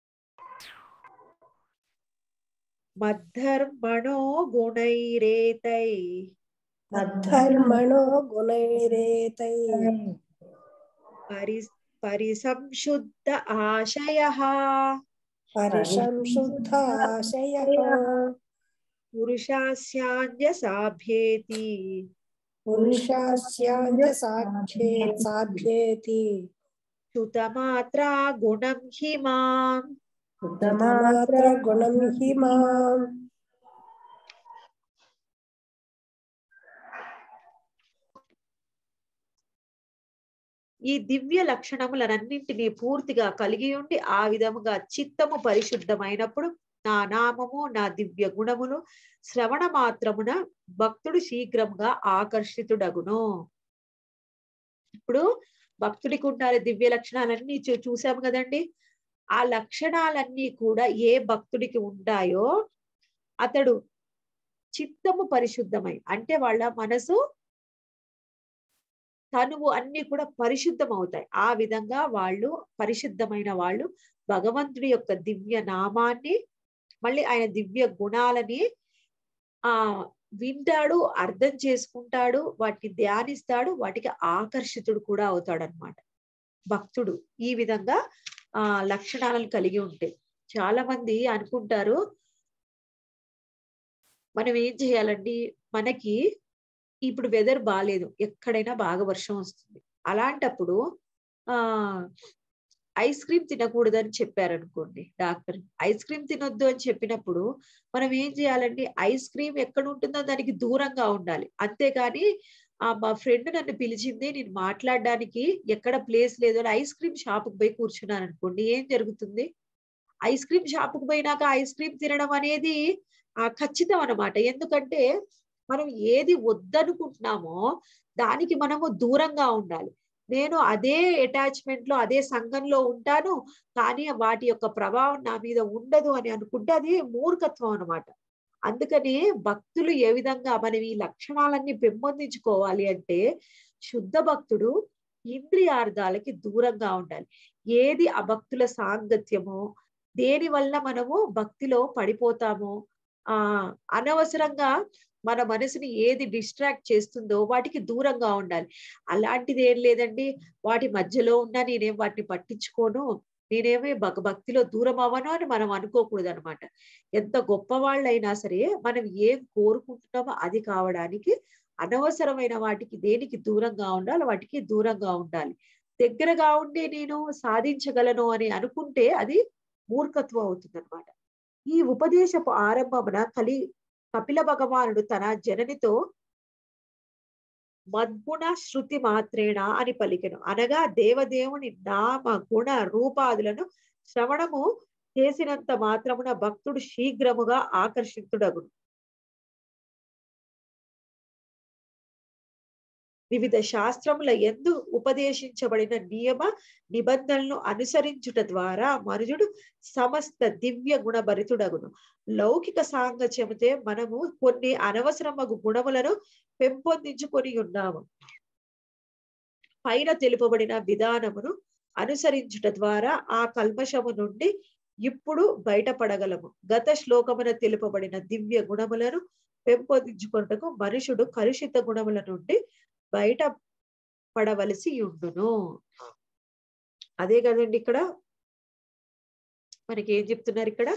మద్ధర్మణో గుణైరేతై మద్ధర్మణో గుణైరేతై పరి పరిసంశుద్ధ ఆశయ పరిసంశుద్ధాశయ పురుషాస్యాంజ సాభ్యేతి పురుషాస్యాంజ సాక్షే సాధ్యేతి శుతమాత్రా గుణం హి మాం మాత్ర గుణం హి మాం ఈ దివ్య లక్షణములనన్నింటినీ పూర్తిగా కలిగి ఉండి ఆ విధముగా చిత్తము పరిశుద్ధమైనప్పుడు నా నామము నా దివ్య గుణములు శ్రవణ మాత్రమున భక్తుడు శీఘ్రంగా ఆకర్షితుడగును ఇప్పుడు భక్తుడికి ఉండాలి దివ్య లక్షణాలన్నీ చూ- చూసాము కదండి ఆ లక్షణాలన్నీ కూడా ఏ భక్తుడికి ఉంటాయో అతడు చిత్తము పరిశుద్ధమై అంటే వాళ్ళ మనసు తనువు అన్ని కూడా పరిశుద్ధం అవుతాయి ఆ విధంగా వాళ్ళు పరిశుద్ధమైన వాళ్ళు భగవంతుడి యొక్క దివ్య నామాన్ని మళ్ళీ ఆయన దివ్య గుణాలని ఆ వింటాడు అర్థం చేసుకుంటాడు వాటికి ధ్యానిస్తాడు వాటికి ఆకర్షితుడు కూడా అవుతాడు అనమాట భక్తుడు ఈ విధంగా ఆ లక్షణాలను కలిగి ఉంటే చాలా మంది అనుకుంటారు మనం ఏం చేయాలండి మనకి ఇప్పుడు వెదర్ బాగాలేదు ఎక్కడైనా బాగా వర్షం వస్తుంది అలాంటప్పుడు ఆ ఐస్ క్రీమ్ తినకూడదని చెప్పారనుకోండి డాక్టర్ ఐస్ క్రీమ్ తినొద్దు అని చెప్పినప్పుడు మనం ఏం చేయాలండి ఐస్ క్రీమ్ ఎక్కడ ఉంటుందో దానికి దూరంగా ఉండాలి అంతేగాని ఆ మా ఫ్రెండ్ నన్ను పిలిచింది నేను మాట్లాడడానికి ఎక్కడ ప్లేస్ లేదు అని ఐస్ క్రీమ్ షాపుకి పోయి కూర్చున్నాను అనుకోండి ఏం జరుగుతుంది ఐస్ క్రీమ్ షాపుకి పోయినాక ఐస్ క్రీమ్ తినడం అనేది ఆ ఖచ్చితం అన్నమాట ఎందుకంటే మనం ఏది వద్దనుకుంటున్నామో దానికి మనము దూరంగా ఉండాలి నేను అదే అటాచ్మెంట్ లో అదే సంఘంలో ఉంటాను కానీ వాటి యొక్క ప్రభావం నా మీద ఉండదు అని అనుకుంటే అది మూర్ఖత్వం అన్నమాట అందుకని భక్తులు ఏ విధంగా మనం ఈ లక్షణాలన్నీ పెంపొందించుకోవాలి అంటే శుద్ధ భక్తుడు ఇంద్రియార్థాలకి దూరంగా ఉండాలి ఏది అభక్తుల సాంగత్యమో దేని వల్ల మనము భక్తిలో పడిపోతామో ఆ అనవసరంగా మన మనసుని ఏది డిస్ట్రాక్ట్ చేస్తుందో వాటికి దూరంగా ఉండాలి అలాంటిది ఏం లేదండి వాటి మధ్యలో ఉన్నా నేనేం వాటిని పట్టించుకోను నేనేమి భగ భక్తిలో దూరం అవ్వను అని మనం అనుకోకూడదు అనమాట ఎంత గొప్ప వాళ్ళైనా సరే మనం ఏం కోరుకుంటున్నామో అది కావడానికి అనవసరమైన వాటికి దేనికి దూరంగా ఉండాలి వాటికి దూరంగా ఉండాలి దగ్గరగా ఉండి నేను సాధించగలను అని అనుకుంటే అది మూర్ఖత్వం అవుతుంది అనమాట ఈ ఉపదేశపు ఆరంభమున కలి కపిల భగవానుడు తన జననితో మద్గుణ శృతి మాత్రేణ అని పలికెను అనగా దేవదేవుని నామ గుణ రూపాదులను శ్రవణము చేసినంత మాత్రమున భక్తుడు శీఘ్రముగా ఆకర్షితుడగును వివిధ శాస్త్రముల ఎందు ఉపదేశించబడిన నియమ నిబంధనలను అనుసరించుట ద్వారా మనుజుడు సమస్త దివ్య గుణభరితుడగును లౌకిక సాంగత్యముతే మనము కొన్ని అనవసరమగు గుణములను పెంపొందించుకొని ఉన్నాము పైన తెలుపబడిన విధానమును అనుసరించుట ద్వారా ఆ కల్మషము నుండి ఇప్పుడు బయటపడగలము గత శ్లోకమున తెలుపబడిన దివ్య గుణములను పెంపొందించుకున్నటకు మనుషుడు కలుషిత గుణముల నుండి బయట పడవలసి ఉండును అదే కదండి ఇక్కడ మనకి ఏం చెప్తున్నారు ఇక్కడ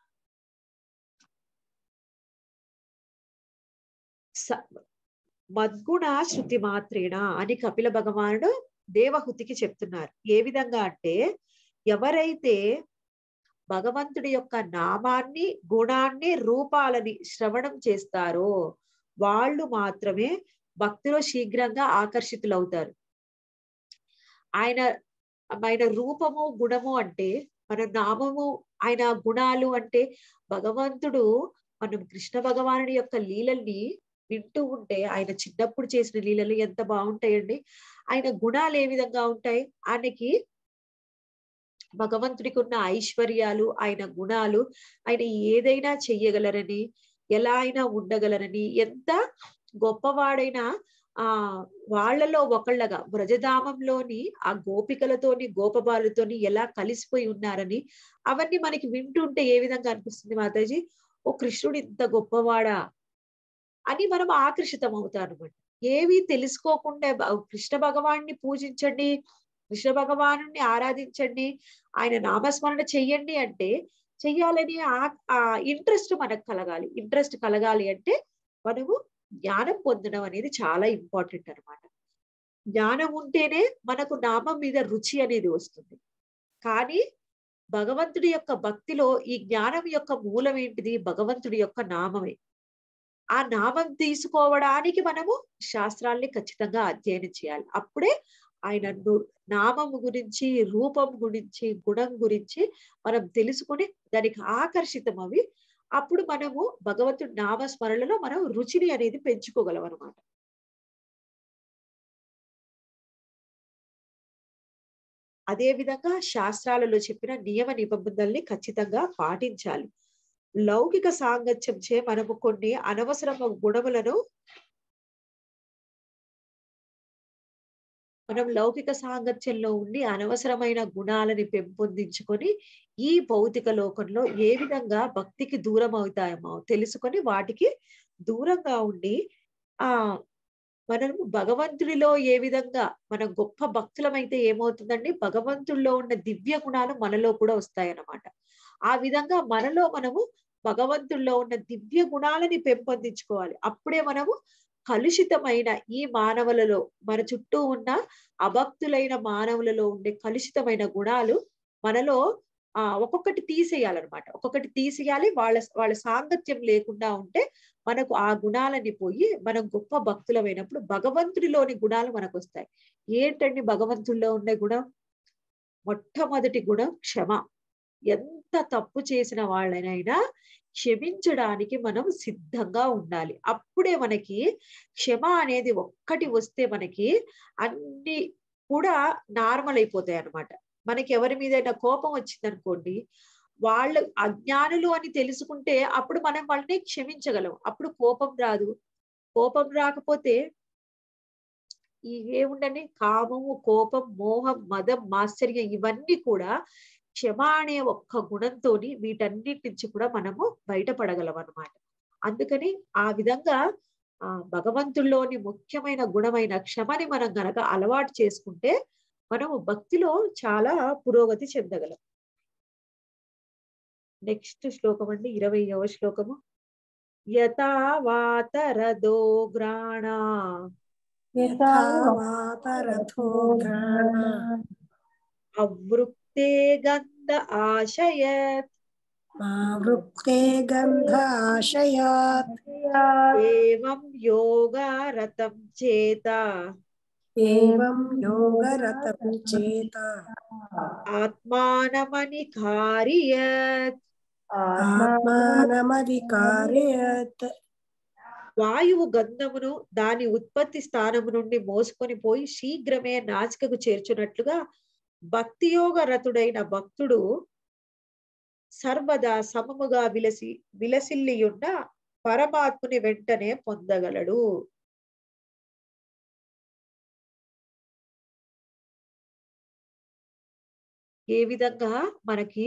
మద్గుణ శృతి మాత్రేణ అని కపిల భగవానుడు దేవహుతికి చెప్తున్నారు ఏ విధంగా అంటే ఎవరైతే భగవంతుడి యొక్క నామాన్ని గుణాన్ని రూపాలని శ్రవణం చేస్తారో వాళ్ళు మాత్రమే భక్తిలో శీఘ్రంగా ఆకర్షితులవుతారు ఆయన ఆయన రూపము గుణము అంటే మన నామము ఆయన గుణాలు అంటే భగవంతుడు మనం కృష్ణ భగవానుడి యొక్క లీలల్ని వింటూ ఉంటే ఆయన చిన్నప్పుడు చేసిన లీలలు ఎంత బాగుంటాయండి ఆయన గుణాలు ఏ విధంగా ఉంటాయి ఆయనకి భగవంతుడికి ఉన్న ఐశ్వర్యాలు ఆయన గుణాలు ఆయన ఏదైనా చెయ్యగలరని ఎలా అయినా ఉండగలరని ఎంత గొప్పవాడైనా ఆ వాళ్లలో ఒకళ్ళగా వ్రజధామంలోని ఆ గోపికలతోని గోపబాలుతోని ఎలా కలిసిపోయి ఉన్నారని అవన్నీ మనకి వింటుంటే ఏ విధంగా అనిపిస్తుంది మాతాజీ ఓ కృష్ణుడు ఇంత గొప్పవాడా అని మనం ఆకర్షితం అవుతాం అనమాట ఏవి తెలుసుకోకుండా కృష్ణ భగవాన్ని పూజించండి కృష్ణ భగవాను ఆరాధించండి ఆయన నామస్మరణ చెయ్యండి అంటే చెయ్యాలని ఆ ఇంట్రెస్ట్ మనకు కలగాలి ఇంట్రెస్ట్ కలగాలి అంటే మనము జ్ఞానం పొందడం అనేది చాలా ఇంపార్టెంట్ అనమాట జ్ఞానం ఉంటేనే మనకు నామం మీద రుచి అనేది వస్తుంది కానీ భగవంతుడి యొక్క భక్తిలో ఈ జ్ఞానం యొక్క మూలం ఏంటిది భగవంతుడి యొక్క నామమే ఆ నామం తీసుకోవడానికి మనము శాస్త్రాల్ని ఖచ్చితంగా అధ్యయనం చేయాలి అప్పుడే ఆయన నామం గురించి రూపం గురించి గుణం గురించి మనం తెలుసుకుని దానికి ఆకర్షితం అవి అప్పుడు మనము భగవంతుడి నామస్మరణలో మనం రుచిని అనేది పెంచుకోగలం అనమాట అదే విధంగా శాస్త్రాలలో చెప్పిన నియమ నిబంధనల్ని ఖచ్చితంగా పాటించాలి లౌకిక సాంగత్యం చే మనము కొన్ని అనవసర గుణములను మనం లౌకిక సాంగత్యంలో ఉండి అనవసరమైన గుణాలని పెంపొందించుకొని ఈ భౌతిక లోకంలో ఏ విధంగా భక్తికి దూరం అవుతాయేమో తెలుసుకొని వాటికి దూరంగా ఉండి ఆ మనము భగవంతుడిలో ఏ విధంగా మనం గొప్ప భక్తులమైతే ఏమవుతుందండి భగవంతుల్లో ఉన్న దివ్య గుణాలు మనలో కూడా వస్తాయన్నమాట ఆ విధంగా మనలో మనము భగవంతుల్లో ఉన్న దివ్య గుణాలని పెంపొందించుకోవాలి అప్పుడే మనము కలుషితమైన ఈ మానవులలో మన చుట్టూ ఉన్న అభక్తులైన మానవులలో ఉండే కలుషితమైన గుణాలు మనలో ఆ ఒక్కొక్కటి తీసేయాలన్నమాట ఒక్కొక్కటి తీసేయాలి వాళ్ళ వాళ్ళ సాంగత్యం లేకుండా ఉంటే మనకు ఆ గుణాలని పోయి మనం గొప్ప భక్తులమైనప్పుడు భగవంతుడిలోని గుణాలు మనకు వస్తాయి ఏంటండి భగవంతుల్లో ఉండే గుణం మొట్టమొదటి గుణం క్షమ ఎంత తప్పు చేసిన వాళ్ళనైనా క్షమించడానికి మనం సిద్ధంగా ఉండాలి అప్పుడే మనకి క్షమ అనేది ఒక్కటి వస్తే మనకి అన్ని కూడా నార్మల్ అయిపోతాయి అనమాట మనకి ఎవరి మీదైనా కోపం వచ్చింది అనుకోండి వాళ్ళు అజ్ఞానులు అని తెలుసుకుంటే అప్పుడు మనం వాళ్ళని క్షమించగలం అప్పుడు కోపం రాదు కోపం రాకపోతే ఈ ఏముండండి కామము కోపం మోహం మదం మాశ్చర్యం ఇవన్నీ కూడా క్షమ అనే ఒక్క గుణంతోని వీటన్నిటి నుంచి కూడా మనము బయటపడగలం అనమాట అందుకని ఆ విధంగా ఆ భగవంతుల్లోని ముఖ్యమైన గుణమైన క్షమని మనం గనక అలవాటు చేసుకుంటే మనము భక్తిలో చాలా పురోగతి చెందగలం నెక్స్ట్ శ్లోకం అండి ఇరవైవ శ్లోకము యథావాతరదో గ్రాణ యథా వాతరథో గ్రాణ అవృక్తే గంధ ఆశయత్ మా వృక్తే గంధ ఆశయాత్ ఏవం యోగారతం చేత ఏవం యోగరతం చేత ఆత్మానమని కార్యత్ ఆత్మానమధికారయత్ వాయువు గంధమును దాని ఉత్పత్తి స్థానము నుండి మోసుకొని పోయి శీఘ్రమే నాసికకు చేర్చున్నట్లుగా భక్తి యోగ రతుడైన భక్తుడు సర్వదా సమముగా విలసి విలసిల్లియున్న పరమాత్ముని వెంటనే పొందగలడు ఏ విధంగా మనకి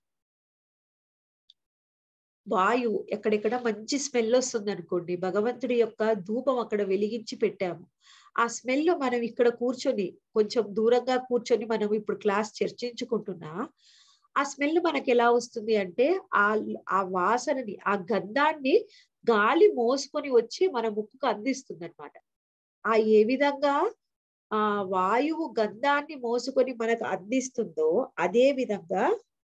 వాయువు ఎక్కడెక్కడ మంచి స్మెల్ వస్తుంది అనుకోండి భగవంతుడి యొక్క ధూపం అక్కడ వెలిగించి పెట్టాము ఆ స్మెల్ మనం ఇక్కడ కూర్చొని కొంచెం దూరంగా కూర్చొని మనం ఇప్పుడు క్లాస్ చర్చించుకుంటున్నా ఆ స్మెల్ మనకి ఎలా వస్తుంది అంటే ఆ ఆ వాసనని ఆ గంధాన్ని గాలి మోసుకొని వచ్చి మన ముక్కుకు అందిస్తుంది అనమాట ఆ ఏ విధంగా ఆ వాయువు గంధాన్ని మోసుకొని మనకు అందిస్తుందో అదే విధంగా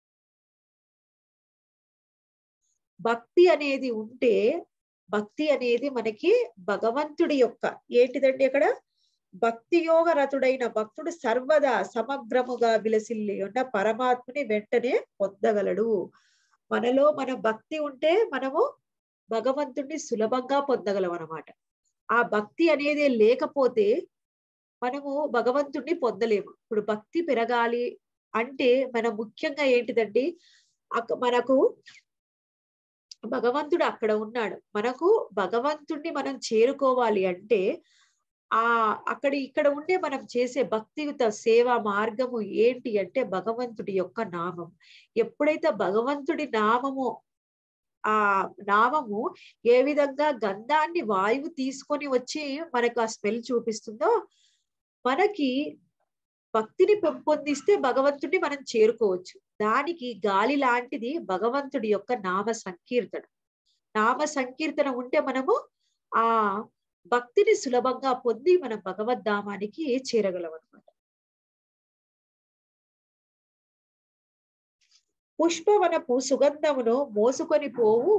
భక్తి అనేది ఉంటే భక్తి అనేది మనకి భగవంతుడి యొక్క ఏంటిదండి అక్కడ భక్తి యోగ రతుడైన భక్తుడు సర్వదా సమగ్రముగా విలసిల్లి ఉన్న పరమాత్ముని వెంటనే పొందగలడు మనలో మన భక్తి ఉంటే మనము భగవంతుణ్ణి సులభంగా పొందగలం అన్నమాట ఆ భక్తి అనేది లేకపోతే మనము భగవంతుణ్ణి పొందలేము ఇప్పుడు భక్తి పెరగాలి అంటే మన ముఖ్యంగా ఏంటిదండి అక- మనకు భగవంతుడు అక్కడ ఉన్నాడు మనకు భగవంతుణ్ణి మనం చేరుకోవాలి అంటే ఆ అక్కడ ఇక్కడ ఉండే మనం చేసే భక్తియుత సేవా మార్గము ఏంటి అంటే భగవంతుడి యొక్క నామం ఎప్పుడైతే భగవంతుడి నామము ఆ నామము ఏ విధంగా గంధాన్ని వాయువు తీసుకొని వచ్చి మనకు ఆ స్మెల్ చూపిస్తుందో మనకి భక్తిని పెంపొందిస్తే భగవంతుడిని మనం చేరుకోవచ్చు దానికి గాలి లాంటిది భగవంతుడి యొక్క నామ సంకీర్తన నామ సంకీర్తన ఉంటే మనము ఆ భక్తిని సులభంగా పొంది మనం భగవద్ధామానికి చేరగలం అనమాట పుష్పవనపు సుగంధమును మోసుకొని పోవు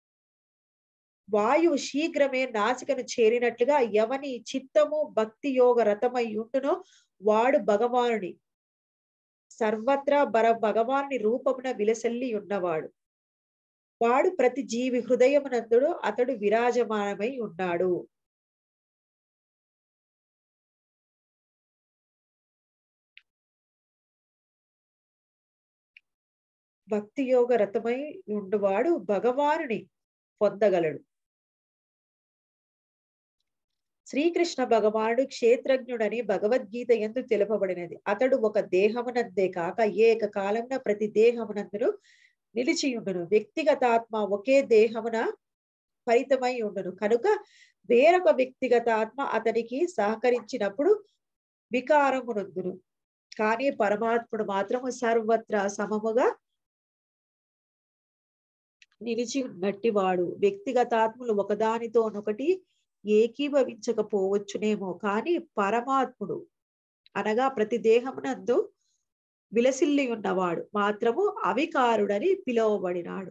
వాయువు శీఘ్రమే నాసికను చేరినట్లుగా ఎవని చిత్తము భక్తి యోగ రథమై ఉండునో వాడు భగవానుని సర్వత్రా బర భగవానుని రూపమున విలసల్లి ఉన్నవాడు వాడు ప్రతి జీవి హృదయమునందుడు అతడు విరాజమానమై ఉన్నాడు భక్తి యోగ రథమై ఉండువాడు భగవానుని పొందగలడు శ్రీకృష్ణ భగవానుడు క్షేత్రజ్ఞుడని భగవద్గీత ఎందు తెలుపబడినది అతడు ఒక దేహమునందే కాక ఏక కాలంన ప్రతి దేహమునందును నిలిచి ఉండును వ్యక్తిగత ఆత్మ ఒకే దేహమున ఫలితమై ఉండును కనుక వేరొక వ్యక్తిగత ఆత్మ అతనికి సహకరించినప్పుడు వికారమునందును కానీ పరమాత్ముడు మాత్రము సర్వత్రా సమముగా నిలిచి ఉన్నట్టి వాడు వ్యక్తిగత ఆత్మలు ఒకదానితోనొకటి ఏకీభవించకపోవచ్చునేమో కానీ పరమాత్ముడు అనగా ప్రతి దేహమునందు విలసిల్లి ఉన్నవాడు మాత్రము అవికారుడని పిలువబడినాడు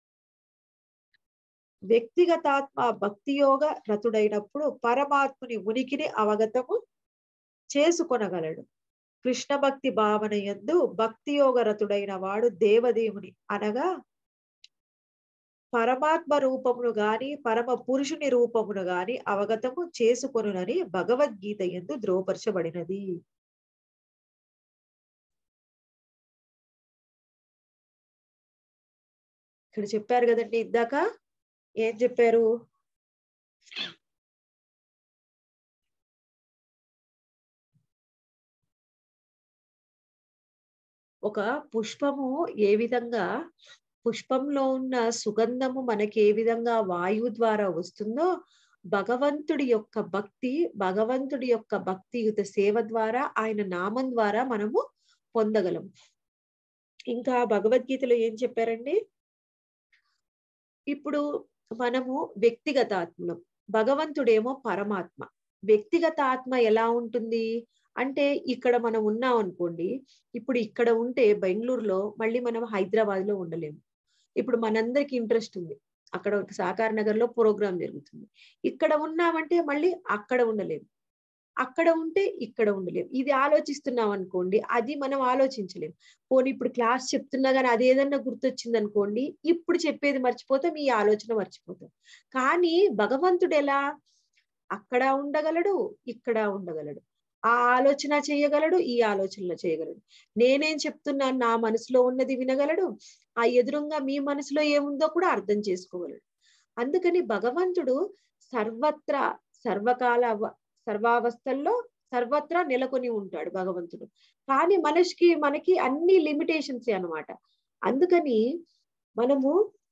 వ్యక్తిగతాత్మ భక్తి యోగ రతుడైనప్పుడు పరమాత్ముని ఉనికిని అవగతము చేసుకొనగలడు కృష్ణ భక్తి భావన ఎందు భక్తి యోగ రతుడైన వాడు దేవదేవుని అనగా పరమాత్మ రూపమును గాని పరమ పురుషుని రూపమును గాని అవగతము చేసుకొనునని భగవద్గీత ఎందు ధ్రువపరచబడినది ఇక్కడ చెప్పారు కదండి ఇందాక ఏం చెప్పారు ఒక పుష్పము ఏ విధంగా పుష్పంలో ఉన్న సుగంధము మనకి ఏ విధంగా వాయువు ద్వారా వస్తుందో భగవంతుడి యొక్క భక్తి భగవంతుడి యొక్క భక్తియుత సేవ ద్వారా ఆయన నామం ద్వారా మనము పొందగలము ఇంకా భగవద్గీతలో ఏం చెప్పారండి ఇప్పుడు మనము వ్యక్తిగత ఆత్మలం భగవంతుడేమో పరమాత్మ వ్యక్తిగత ఆత్మ ఎలా ఉంటుంది అంటే ఇక్కడ మనం ఉన్నాం అనుకోండి ఇప్పుడు ఇక్కడ ఉంటే బెంగళూరులో మళ్ళీ మనం హైదరాబాద్ లో ఉండలేము ఇప్పుడు మనందరికి ఇంట్రెస్ట్ ఉంది అక్కడ ఒక సాకార్ నగర్ లో ప్రోగ్రామ్ జరుగుతుంది ఇక్కడ ఉన్నామంటే మళ్ళీ అక్కడ ఉండలేము అక్కడ ఉంటే ఇక్కడ ఉండలేము ఇది ఆలోచిస్తున్నాం అనుకోండి అది మనం ఆలోచించలేము పోనీ ఇప్పుడు క్లాస్ చెప్తున్నా కానీ అదేదన్నా గుర్తొచ్చింది అనుకోండి ఇప్పుడు చెప్పేది మర్చిపోతాం ఈ ఆలోచన మర్చిపోతాం కానీ భగవంతుడు ఎలా అక్కడ ఉండగలడు ఇక్కడ ఉండగలడు ఆ ఆలోచన చేయగలడు ఈ ఆలోచనలో చేయగలడు నేనేం చెప్తున్నాను నా మనసులో ఉన్నది వినగలడు ఆ ఎదురుగా మీ మనసులో ఏముందో కూడా అర్థం చేసుకోగలడు అందుకని భగవంతుడు సర్వత్రా సర్వకాల అవ- సర్వావస్థల్లో సర్వత్రా నెలకొని ఉంటాడు భగవంతుడు కానీ మనిషికి మనకి అన్ని లిమిటేషన్స్ అన్నమాట అందుకని మనము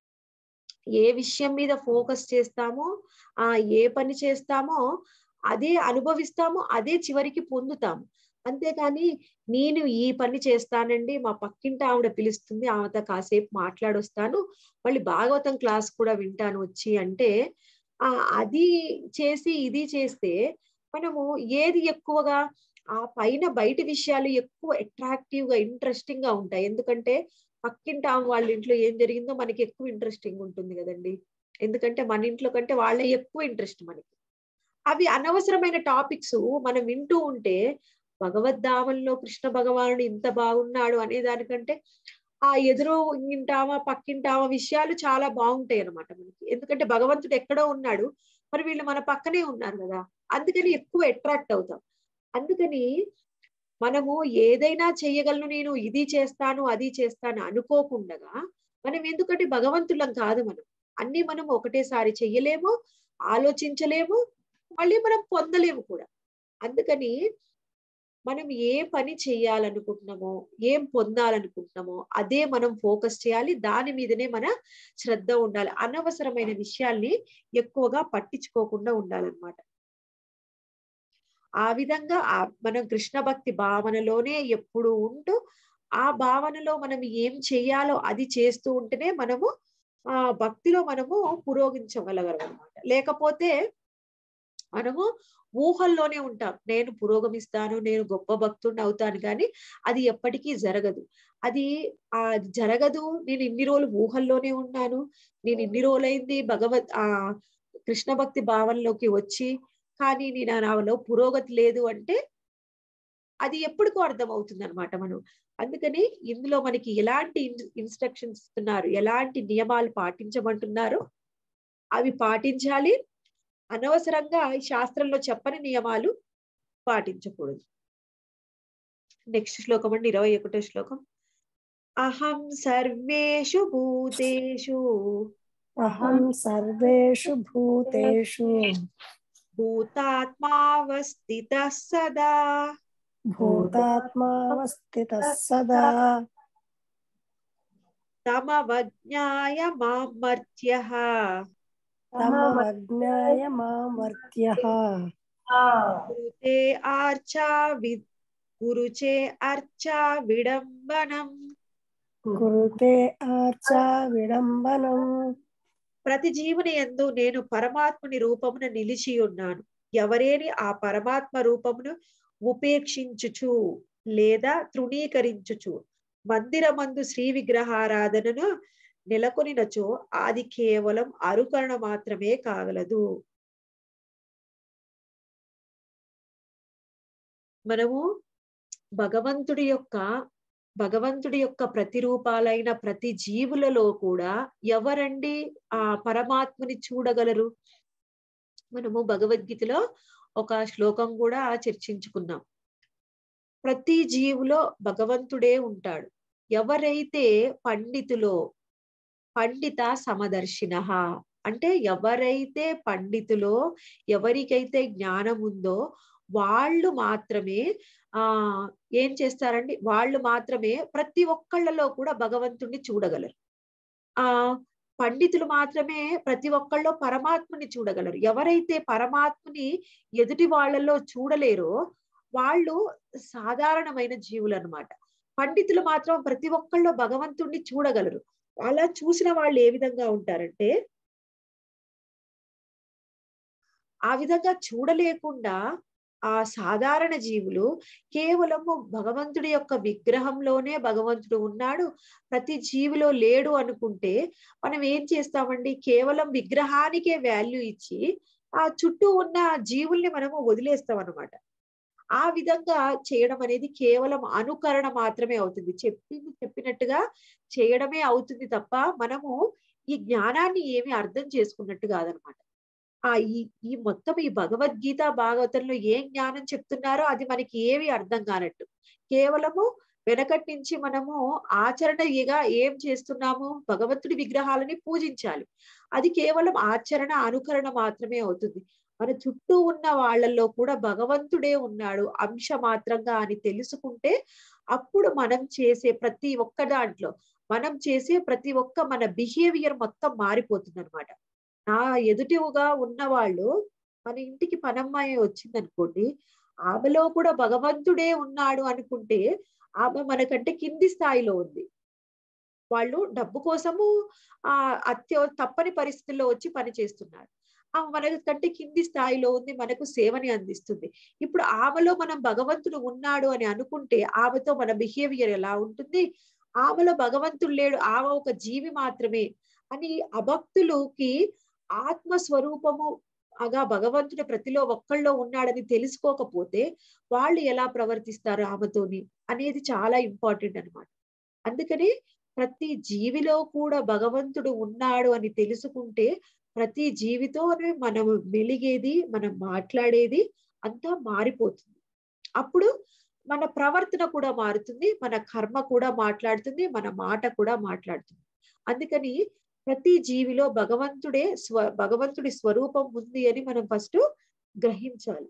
ఏ విషయం మీద ఫోకస్ చేస్తామో ఆ ఏ పని చేస్తామో అదే అనుభవిస్తామో అదే చివరికి పొందుతాము అంతేకాని నేను ఈ పని చేస్తానండి మా పక్కింటి ఆవిడ పిలుస్తుంది ఆమెతో కాసేపు మాట్లాడొస్తాను మళ్ళీ భాగవతం క్లాస్ కూడా వింటాను వచ్చి అంటే ఆ అది చేసి ఇది చేస్తే మనము ఏది ఎక్కువగా ఆ పైన బయట విషయాలు ఎక్కువ అట్రాక్టివ్ గా ఇంట్రెస్టింగ్ గా ఉంటాయి ఎందుకంటే పక్కింటి ఆమె వాళ్ళ ఇంట్లో ఏం జరిగిందో మనకి ఎక్కువ ఇంట్రెస్టింగ్ ఉంటుంది కదండి ఎందుకంటే మన ఇంట్లో కంటే వాళ్ళే ఎక్కువ ఇంట్రెస్ట్ మనకి అవి అనవసరమైన టాపిక్స్ మనం వింటూ ఉంటే భగవద్ధామంలో కృష్ణ భగవానుడు ఇంత బాగున్నాడు అనే దానికంటే ఆ ఎదురు ఇంటామా పక్కింటామా విషయాలు చాలా బాగుంటాయి అన్నమాట మనకి ఎందుకంటే భగవంతుడు ఎక్కడో ఉన్నాడు మరి వీళ్ళు మన పక్కనే ఉన్నారు కదా అందుకని ఎక్కువ అట్రాక్ట్ అవుతాం అందుకని మనము ఏదైనా చెయ్యగలను నేను ఇది చేస్తాను అది చేస్తాను అనుకోకుండగా మనం ఎందుకంటే భగవంతులం కాదు మనం అన్ని మనం ఒకటేసారి చెయ్యలేము ఆలోచించలేము మళ్ళీ మనం పొందలేము కూడా అందుకని మనం ఏ పని చేయాలనుకుంటున్నామో ఏం పొందాలనుకుంటున్నామో అదే మనం ఫోకస్ చేయాలి దాని మీదనే మన శ్రద్ధ ఉండాలి అనవసరమైన విషయాల్ని ఎక్కువగా పట్టించుకోకుండా ఉండాలన్నమాట ఆ విధంగా ఆ మనం కృష్ణ భక్తి భావనలోనే ఎప్పుడు ఉంటూ ఆ భావనలో మనం ఏం చెయ్యాలో అది చేస్తూ ఉంటేనే మనము ఆ భక్తిలో మనము పురోగించగలగలం అనమాట లేకపోతే మనము ఊహల్లోనే ఉంటాం నేను పురోగమిస్తాను నేను గొప్ప భక్తుడిని అవుతాను కానీ అది ఎప్పటికీ జరగదు అది ఆ జరగదు నేను ఇన్ని రోజులు ఊహల్లోనే ఉన్నాను నేను ఇన్ని రోజులైంది భగవత్ ఆ కృష్ణ భక్తి భావనలోకి వచ్చి కానీ నేను నాలో పురోగతి లేదు అంటే అది ఎప్పటికో అర్థం అవుతుంది అనమాట మనం అందుకని ఇందులో మనకి ఎలాంటి ఇన్స్ట్రక్షన్స్ ఇస్తున్నారు ఎలాంటి నియమాలు పాటించమంటున్నారు అవి పాటించాలి అనవసరంగా ఈ శాస్త్రంలో చెప్పని నియమాలు పాటించకూడదు నెక్స్ట్ శ్లోకం అండి ఇరవై ఒకటో శ్లోకం అహం సర్వేషు భూతేషు అహం సర్వేషు భూతేషు భూతాత్మావస్థిత సదా భూతాత్మావస్థిత సదా తమవజ్ఞాయ మామర్త్య తమవజ్ఞాయ మాం వర్త్య గురుతే ఆర్చా వి గురుచే అర్చా విడంబనం గురుతే ఆర్చా విడంబనం ప్రతి జీవుని ఎందు నేను పరమాత్ముని రూపమున నిలిచి ఉన్నాను ఎవరేని ఆ పరమాత్మ రూపమును ఉపేక్షించుచు లేదా తృణీకరించుచు మందిరమందు శ్రీ విగ్రహారాధనను నెలకొనినచో అది కేవలం అరుకరణ మాత్రమే కాగలదు మనము భగవంతుడి యొక్క భగవంతుడి యొక్క ప్రతిరూపాలైన ప్రతి జీవులలో కూడా ఎవరండి ఆ పరమాత్మని చూడగలరు మనము భగవద్గీతలో ఒక శ్లోకం కూడా చర్చించుకున్నాం ప్రతి జీవులో భగవంతుడే ఉంటాడు ఎవరైతే పండితులో పండిత సమదర్శిన అంటే ఎవరైతే పండితులో ఎవరికైతే జ్ఞానం ఉందో వాళ్ళు మాత్రమే ఆ ఏం చేస్తారండి వాళ్ళు మాత్రమే ప్రతి ఒక్కళ్ళలో కూడా భగవంతుణ్ణి చూడగలరు ఆ పండితులు మాత్రమే ప్రతి ఒక్కళ్ళలో పరమాత్మని చూడగలరు ఎవరైతే పరమాత్మని ఎదుటి వాళ్ళలో చూడలేరో వాళ్ళు సాధారణమైన జీవులు అన్నమాట పండితులు మాత్రం ప్రతి ఒక్కళ్ళలో భగవంతుణ్ణి చూడగలరు అలా చూసిన వాళ్ళు ఏ విధంగా ఉంటారంటే ఆ విధంగా చూడలేకుండా ఆ సాధారణ జీవులు కేవలము భగవంతుడి యొక్క విగ్రహంలోనే భగవంతుడు ఉన్నాడు ప్రతి జీవిలో లేడు అనుకుంటే మనం ఏం చేస్తామండి కేవలం విగ్రహానికే వాల్యూ ఇచ్చి ఆ చుట్టూ ఉన్న జీవుల్ని మనము వదిలేస్తాం అనమాట ఆ విధంగా చేయడం అనేది కేవలం అనుకరణ మాత్రమే అవుతుంది చెప్పింది చెప్పినట్టుగా చేయడమే అవుతుంది తప్ప మనము ఈ జ్ఞానాన్ని ఏమి అర్థం చేసుకున్నట్టు కాదనమాట ఆ ఈ ఈ మొత్తం ఈ భగవద్గీత భాగవతంలో ఏం జ్ఞానం చెప్తున్నారో అది మనకి ఏవి అర్థం కానట్టు కేవలము వెనకటి నుంచి మనము ఆచరణగా ఏం చేస్తున్నాము భగవంతుడి విగ్రహాలని పూజించాలి అది కేవలం ఆచరణ అనుకరణ మాత్రమే అవుతుంది మన చుట్టూ ఉన్న వాళ్ళల్లో కూడా భగవంతుడే ఉన్నాడు అంశ మాత్రంగా అని తెలుసుకుంటే అప్పుడు మనం చేసే ప్రతి ఒక్క దాంట్లో మనం చేసే ప్రతి ఒక్క మన బిహేవియర్ మొత్తం మారిపోతుంది అనమాట నా ఎదుటిగా ఉన్న వాళ్ళు మన ఇంటికి పనమ్మాయి వచ్చింది అనుకోండి ఆమెలో కూడా భగవంతుడే ఉన్నాడు అనుకుంటే ఆమె మనకంటే కింది స్థాయిలో ఉంది వాళ్ళు డబ్బు కోసము ఆ అత్య తప్పని పరిస్థితుల్లో వచ్చి పని చేస్తున్నారు ఆమె మన కంటే కింది స్థాయిలో ఉంది మనకు సేవని అందిస్తుంది ఇప్పుడు ఆమెలో మనం భగవంతుడు ఉన్నాడు అని అనుకుంటే ఆమెతో మన బిహేవియర్ ఎలా ఉంటుంది ఆమెలో భగవంతుడు లేడు ఆమె ఒక జీవి మాత్రమే అని అభక్తులకి ఆత్మ స్వరూపము అగా భగవంతుడు ప్రతిలో ఒక్కళ్ళలో ఉన్నాడని తెలుసుకోకపోతే వాళ్ళు ఎలా ప్రవర్తిస్తారు ఆమెతోని అనేది చాలా ఇంపార్టెంట్ అనమాట అందుకని ప్రతి జీవిలో కూడా భగవంతుడు ఉన్నాడు అని తెలుసుకుంటే ప్రతి జీవితోనే మనం మెలిగేది మనం మాట్లాడేది అంతా మారిపోతుంది అప్పుడు మన ప్రవర్తన కూడా మారుతుంది మన కర్మ కూడా మాట్లాడుతుంది మన మాట కూడా మాట్లాడుతుంది అందుకని ప్రతి జీవిలో భగవంతుడే స్వ భగవంతుడి స్వరూపం ఉంది అని మనం ఫస్ట్ గ్రహించాలి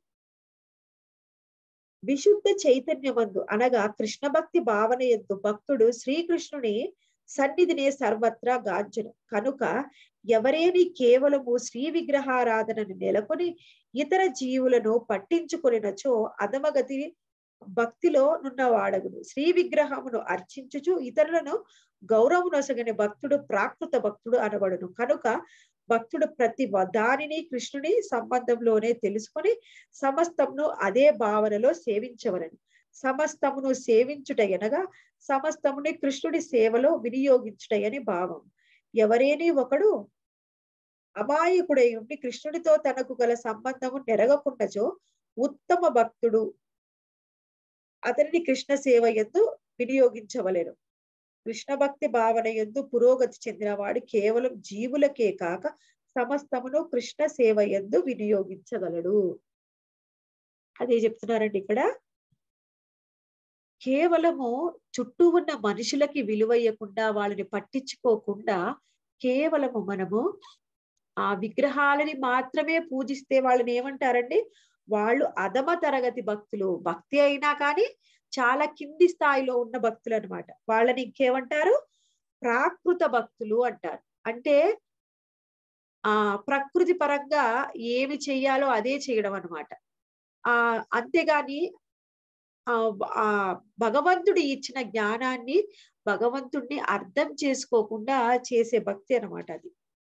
విశుద్ధ చైతన్యమందు అనగా కృష్ణ భక్తి భావన ఎందు భక్తుడు శ్రీకృష్ణుని సన్నిధినే సర్వత్రా గాంచను కనుక ఎవరేని కేవలము శ్రీ విగ్రహారాధనను నెలకొని ఇతర జీవులను పట్టించుకొనినచో అధమగతి భక్తిలో నున్నవాడగును శ్రీ విగ్రహమును అర్చించుచు ఇతరులను గౌరవనొసగని భక్తుడు ప్రాకృత భక్తుడు అనబడును కనుక భక్తుడు ప్రతి దానిని కృష్ణుని సంబంధంలోనే తెలుసుకొని సమస్తమును అదే భావనలో సేవించవలను సమస్తమును సేవించుట ఎనగా సమస్తముని కృష్ణుడి సేవలో వినియోగించుటయని భావం ఎవరేని ఒకడు అమాయకుడై ఉండి కృష్ణుడితో తనకు గల సంబంధము నెరగకుండాచో ఉత్తమ భక్తుడు అతనిని కృష్ణ సేవ ఎందు వినియోగించవలెను కృష్ణ భక్తి భావన ఎందు పురోగతి చెందినవాడు కేవలం జీవులకే కాక సమస్తమును కృష్ణ సేవ ఎందు వినియోగించగలడు అదే చెప్తున్నారండి ఇక్కడ కేవలము చుట్టూ ఉన్న మనుషులకి విలువయ్యకుండా వాళ్ళని పట్టించుకోకుండా కేవలము మనము ఆ విగ్రహాలని మాత్రమే పూజిస్తే వాళ్ళని ఏమంటారండి వాళ్ళు అధమ తరగతి భక్తులు భక్తి అయినా కానీ చాలా కింది స్థాయిలో ఉన్న భక్తులు అనమాట వాళ్ళని ఇంకేమంటారు ప్రాకృత భక్తులు అంటారు అంటే ఆ ప్రకృతి పరంగా ఏమి చెయ్యాలో అదే చేయడం అనమాట ఆ అంతేగాని ఆ ఆ భగవంతుడు ఇచ్చిన జ్ఞానాన్ని భగవంతుడిని అర్థం చేసుకోకుండా చేసే భక్తి అనమాట అది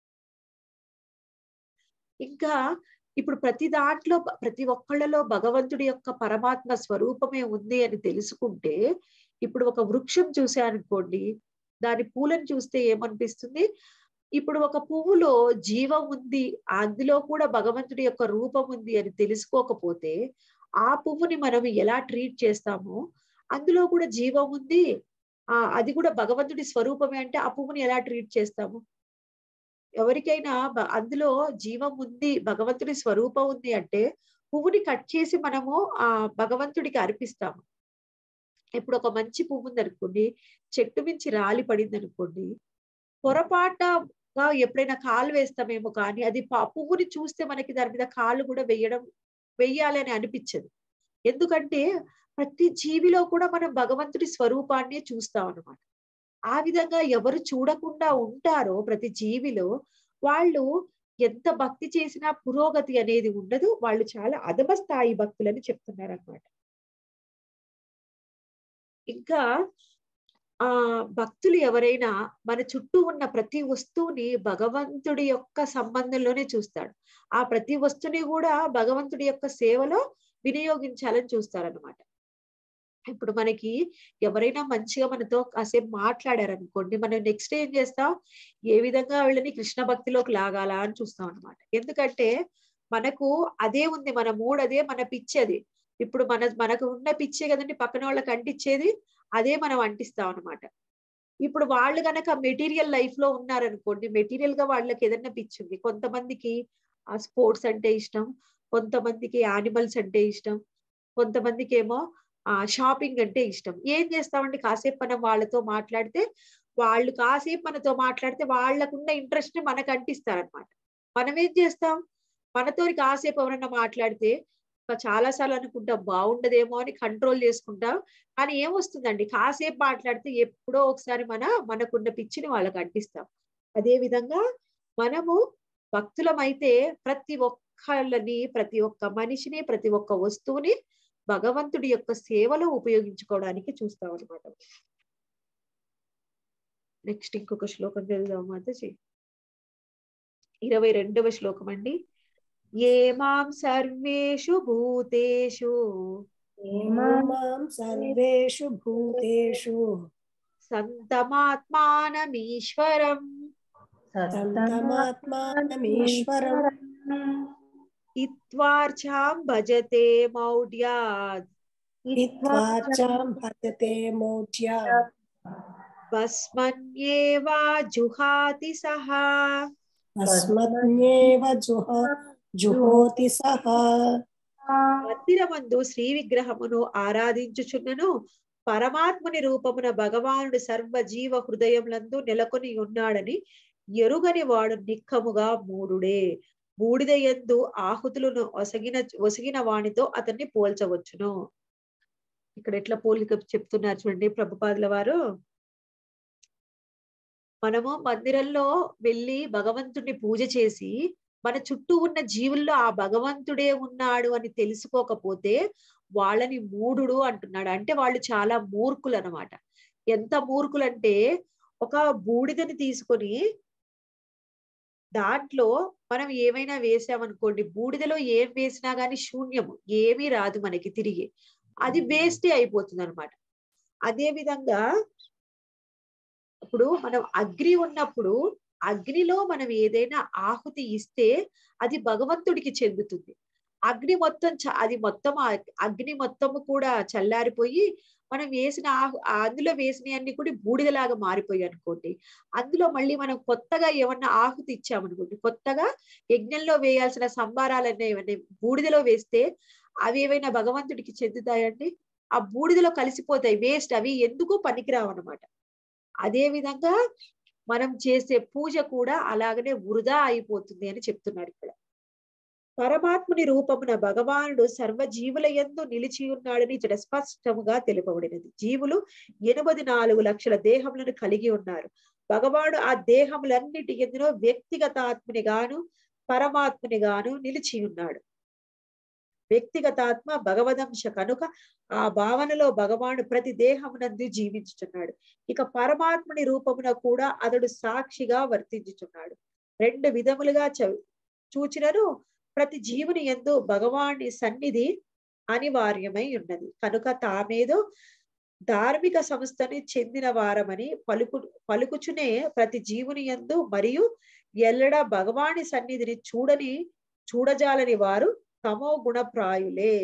ఇంకా ఇప్పుడు ప్రతి దాంట్లో ప్రతి ఒక్కళ్ళలో భగవంతుడి యొక్క పరమాత్మ స్వరూపమే ఉంది అని తెలుసుకుంటే ఇప్పుడు ఒక వృక్షం చూసానుకోండి దాని పూలను చూస్తే ఏమనిపిస్తుంది ఇప్పుడు ఒక పువ్వులో జీవం ఉంది అందులో కూడా భగవంతుడి యొక్క రూపం ఉంది అని తెలుసుకోకపోతే ఆ పువ్వుని మనం ఎలా ట్రీట్ చేస్తామో అందులో కూడా జీవం ఉంది ఆ అది కూడా భగవంతుడి స్వరూపమే అంటే ఆ పువ్వుని ఎలా ట్రీట్ చేస్తాము ఎవరికైనా అందులో జీవం ఉంది భగవంతుడి స్వరూపం ఉంది అంటే పువ్వుని కట్ చేసి మనము ఆ భగవంతుడికి అర్పిస్తాము ఇప్పుడు ఒక మంచి పువ్వు ఉంది అనుకోండి చెట్టు మించి రాలి పడింది అనుకోండి పొరపాటుగా ఎప్పుడైనా కాలు వేస్తామేమో కానీ అది పువ్వుని చూస్తే మనకి దాని మీద కాళ్ళు కూడా వేయడం వెయ్యాలి అని అనిపించదు ఎందుకంటే ప్రతి జీవిలో కూడా మనం భగవంతుడి స్వరూపాన్ని చూస్తాం అనమాట ఆ విధంగా ఎవరు చూడకుండా ఉంటారో ప్రతి జీవిలో వాళ్ళు ఎంత భక్తి చేసినా పురోగతి అనేది ఉండదు వాళ్ళు చాలా అధమ స్థాయి భక్తులని చెప్తున్నారు అనమాట ఇంకా ఆ భక్తులు ఎవరైనా మన చుట్టూ ఉన్న ప్రతి వస్తువుని భగవంతుడి యొక్క సంబంధంలోనే చూస్తాడు ఆ ప్రతి వస్తువుని కూడా భగవంతుడి యొక్క సేవలో వినియోగించాలని చూస్తారనమాట ఇప్పుడు మనకి ఎవరైనా మంచిగా మనతో కాసేపు మాట్లాడారనుకోండి మనం నెక్స్ట్ ఏం చేస్తాం ఏ విధంగా వీళ్ళని కృష్ణ భక్తిలోకి లాగాలా అని చూస్తాం అనమాట ఎందుకంటే మనకు అదే ఉంది మన మూడ్ అదే మన పిచ్చి అది ఇప్పుడు మన మనకు ఉన్న పిచ్చే కదండి పక్కన వాళ్ళకి అంటించేది అదే మనం అంటిస్తాం అనమాట ఇప్పుడు వాళ్ళు గనక మెటీరియల్ లైఫ్ లో ఉన్నారనుకోండి మెటీరియల్ గా వాళ్ళకి ఏదైనా పిచ్చి ఉంది కొంతమందికి ఆ స్పోర్ట్స్ అంటే ఇష్టం కొంతమందికి యానిమల్స్ అంటే ఇష్టం కొంతమందికి ఏమో ఆ షాపింగ్ అంటే ఇష్టం ఏం చేస్తామండి కాసేపు మనం వాళ్ళతో మాట్లాడితే వాళ్ళు కాసేపు మనతో మాట్లాడితే వాళ్ళకున్న ఇంట్రెస్ట్ ని మనకు అంటిస్తారనమాట మనం ఏం చేస్తాం మనతో కాసేపు ఎవరన్నా మాట్లాడితే చాలా సార్లు అనుకుంటాం బాగుండదేమో అని కంట్రోల్ చేసుకుంటాం కానీ ఏమొస్తుందండి కాసేపు మాట్లాడితే ఎప్పుడో ఒకసారి మన మనకున్న పిచ్చిని వాళ్ళకి అంటిస్తాం అదే విధంగా మనము భక్తులమైతే ప్రతి ఒక్కళ్ళని ప్రతి ఒక్క మనిషిని ప్రతి ఒక్క వస్తువుని భగవంతుడి యొక్క సేవలో ఉపయోగించుకోవడానికి చూస్తాం అనమాట నెక్స్ట్ ఇంకొక శ్లోకం చదువుదాం మాతజీ ఇరవై రెండవ శ్లోకం అండి ఏ మాం సర్వేషు భూతేషు మాం సర్వేషు భూతేషు సంతమాత్మానమీశ్వరం సంతమాత్మానమీశ్వరం ఇత్వార్చాం భజతే మౌఢ్యాద్ హిత్వాచాం భజతే మౌఢ్యా భస్మన్యేవా జుహాతి సహా తస్మన్యేవ జుహ జుహోతి సహా మందిరమందు శ్రీ విగ్రహమును ఆరాధించుచున్నను పరమాత్ముని రూపమున భగవానుడు సర్వ జీవ హృదయములందు నెలకొని ఉన్నాడని ఎరుగని వాడు నిక్కముగా మూడుడే బూడిద ఎందు ఆహుతులను ఒసగిన ఒసగిన వానితో అతన్ని పోల్చవచ్చును ఇక్కడ ఎట్లా పోలిక చెప్తున్నారు చూడండి ప్రభుపాదుల వారు మనము మందిరంలో వెళ్ళి భగవంతుడిని పూజ చేసి మన చుట్టూ ఉన్న జీవుల్లో ఆ భగవంతుడే ఉన్నాడు అని తెలుసుకోకపోతే వాళ్ళని మూఢుడు అంటున్నాడు అంటే వాళ్ళు చాలా మూర్ఖులు అనమాట ఎంత మూర్ఖులు అంటే ఒక బూడిదని తీసుకొని దాంట్లో మనం ఏమైనా వేసామనుకోండి బూడిదలో ఏం వేసినా గానీ శూన్యము ఏమీ రాదు మనకి తిరిగి అది వేస్టే అయిపోతుంది అనమాట అదే విధంగా ఇప్పుడు మనం అగ్ని ఉన్నప్పుడు అగ్నిలో మనం ఏదైనా ఆహుతి ఇస్తే అది భగవంతుడికి చెందుతుంది అగ్ని మొత్తం చ- అది మొత్తం ఆ అగ్ని మొత్తము కూడా చల్లారిపోయి మనం వేసిన ఆహు అందులో వేసిన అన్ని కూడా బూడిదలాగా మారిపోయాయి అనుకోండి అందులో మళ్ళీ మనం కొత్తగా ఏమన్నా ఆహుతి ఇచ్చామనుకోండి కొత్తగా యజ్ఞంలో వేయాల్సిన సంబారాలన్నీ ఏమన్నా బూడిదలో వేస్తే అవి ఏవైనా భగవంతుడికి చెందుతాయండి ఆ బూడిదలో కలిసిపోతాయి వేస్ట్ అవి ఎందుకు పనికిరావు అనమాట అదే విధంగా మనం చేసే పూజ కూడా అలాగనే వృధా అయిపోతుంది అని చెప్తున్నారు ఇక్కడ పరమాత్ముని రూపమున భగవానుడు సర్వ జీవుల యందు నిలిచి ఉన్నాడని ఇక్కడ స్పష్టముగా తెలుపబడినది జీవులు ఎనిమిది నాలుగు లక్షల దేహములను కలిగి ఉన్నారు భగవానుడు ఆ దేహములన్నిటి ఎందులో వ్యక్తిగత ఆత్మని గాను పరమాత్మని గాను నిలిచి ఉన్నాడు వ్యక్తిగతాత్మ భగవదంశ కనుక ఆ భావనలో భగవానుడు ప్రతి దేహమునందు జీవించుచున్నాడు ఇక పరమాత్ముని రూపమున కూడా అతడు సాక్షిగా వర్తించుచున్నాడు రెండు విధములుగా చ చూచినను ప్రతి జీవుని ఎందు భగవాని సన్నిధి అనివార్యమై ఉన్నది కనుక తామేదో ధార్మిక సంస్థని చెందిన వారమని పలుకు పలుకుచునే ప్రతి జీవుని యందు మరియు ఎల్లడ భగవాని సన్నిధిని చూడని చూడజాలని వారు తమో గుణప్రాయులే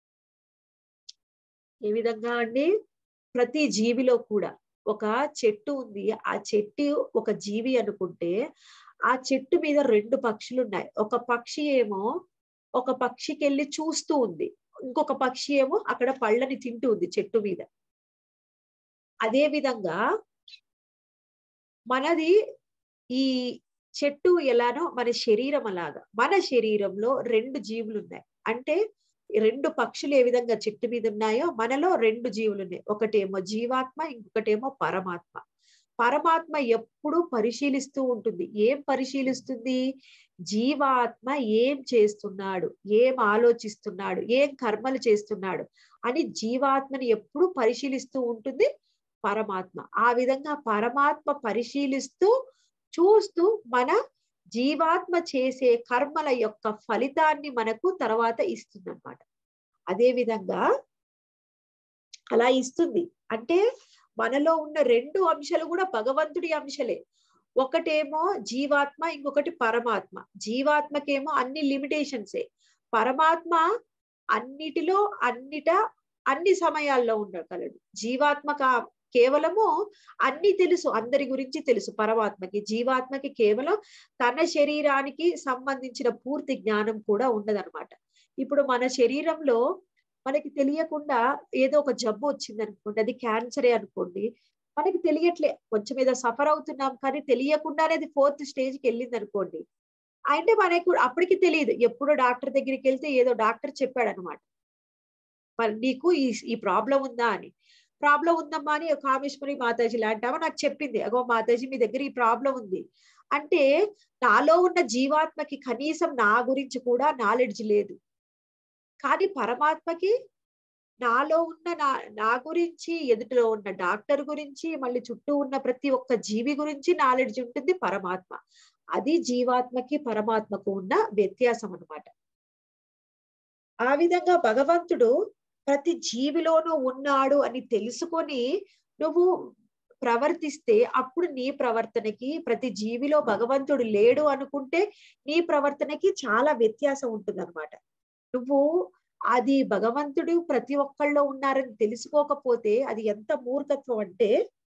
ఏ విధంగా అండి ప్రతి జీవిలో కూడా ఒక చెట్టు ఉంది ఆ చెట్టు ఒక జీవి అనుకుంటే ఆ చెట్టు మీద రెండు పక్షులు ఉన్నాయి ఒక పక్షి ఏమో ఒక పక్షికి వెళ్ళి చూస్తూ ఉంది ఇంకొక పక్షి ఏమో అక్కడ పళ్ళని తింటూ ఉంది చెట్టు మీద అదే విధంగా మనది ఈ చెట్టు ఎలానో మన శరీరం అలాగా మన శరీరంలో రెండు జీవులు ఉన్నాయి అంటే రెండు పక్షులు ఏ విధంగా చెట్టు మీద ఉన్నాయో మనలో రెండు జీవులు ఉన్నాయి ఒకటేమో జీవాత్మ ఇంకొకటేమో పరమాత్మ పరమాత్మ ఎప్పుడు పరిశీలిస్తూ ఉంటుంది ఏం పరిశీలిస్తుంది జీవాత్మ ఏం చేస్తున్నాడు ఏం ఆలోచిస్తున్నాడు ఏం కర్మలు చేస్తున్నాడు అని జీవాత్మని ఎప్పుడు పరిశీలిస్తూ ఉంటుంది పరమాత్మ ఆ విధంగా పరమాత్మ పరిశీలిస్తూ చూస్తూ మన జీవాత్మ చేసే కర్మల యొక్క ఫలితాన్ని మనకు తర్వాత ఇస్తుంది అనమాట అదే విధంగా అలా ఇస్తుంది అంటే మనలో ఉన్న రెండు అంశాలు కూడా భగవంతుడి అంశలే ఒకటేమో జీవాత్మ ఇంకొకటి పరమాత్మ జీవాత్మకేమో అన్ని లిమిటేషన్సే పరమాత్మ అన్నిటిలో అన్నిట అన్ని సమయాల్లో ఉండగలడు జీవాత్మ కా- కేవలము అన్ని తెలుసు అందరి గురించి తెలుసు పరమాత్మకి జీవాత్మకి కేవలం తన శరీరానికి సంబంధించిన పూర్తి జ్ఞానం కూడా ఉండదన్నమాట ఇప్పుడు మన శరీరంలో మనకి తెలియకుండా ఏదో ఒక జబ్బు వచ్చింది అనుకోండి అది క్యాన్సరే అనుకోండి మనకి తెలియట్లే కొంచెం ఏదో సఫర్ అవుతున్నాం కానీ తెలియకుండానే అది ఫోర్త్ స్టేజ్కి వెళ్ళింది అనుకోండి అంటే మనకు అప్పటికి తెలియదు ఎప్పుడో డాక్టర్ దగ్గరికి వెళ్తే ఏదో డాక్టర్ చెప్పాడు అనమాట మరి నీకు ఈ ఈ ప్రాబ్లం ఉందా అని ప్రాబ్లం ఉందమ్మా అని కామేశ్వరి మాతాజీ లాంటి ఆమె నాకు చెప్పింది అగో మాతాజీ మీ దగ్గర ఈ ప్రాబ్లం ఉంది అంటే నాలో ఉన్న జీవాత్మకి కనీసం నా గురించి కూడా నాలెడ్జ్ లేదు కానీ పరమాత్మకి నాలో ఉన్న నా నా గురించి ఎదుటిలో ఉన్న డాక్టర్ గురించి మళ్ళీ చుట్టూ ఉన్న ప్రతి ఒక్క జీవి గురించి నాలెడ్జ్ ఉంటుంది పరమాత్మ అది జీవాత్మకి పరమాత్మకు ఉన్న వ్యత్యాసం అన్నమాట ఆ విధంగా భగవంతుడు ప్రతి జీవిలోనూ ఉన్నాడు అని తెలుసుకొని నువ్వు ప్రవర్తిస్తే అప్పుడు నీ ప్రవర్తనకి ప్రతి జీవిలో భగవంతుడు లేడు అనుకుంటే నీ ప్రవర్తనకి చాలా వ్యత్యాసం ఉంటుంది అనమాట నువ్వు అది భగవంతుడు ప్రతి ఒక్కళ్ళలో ఉన్నారని తెలుసుకోకపోతే అది ఎంత మూర్ఖత్వం అంటే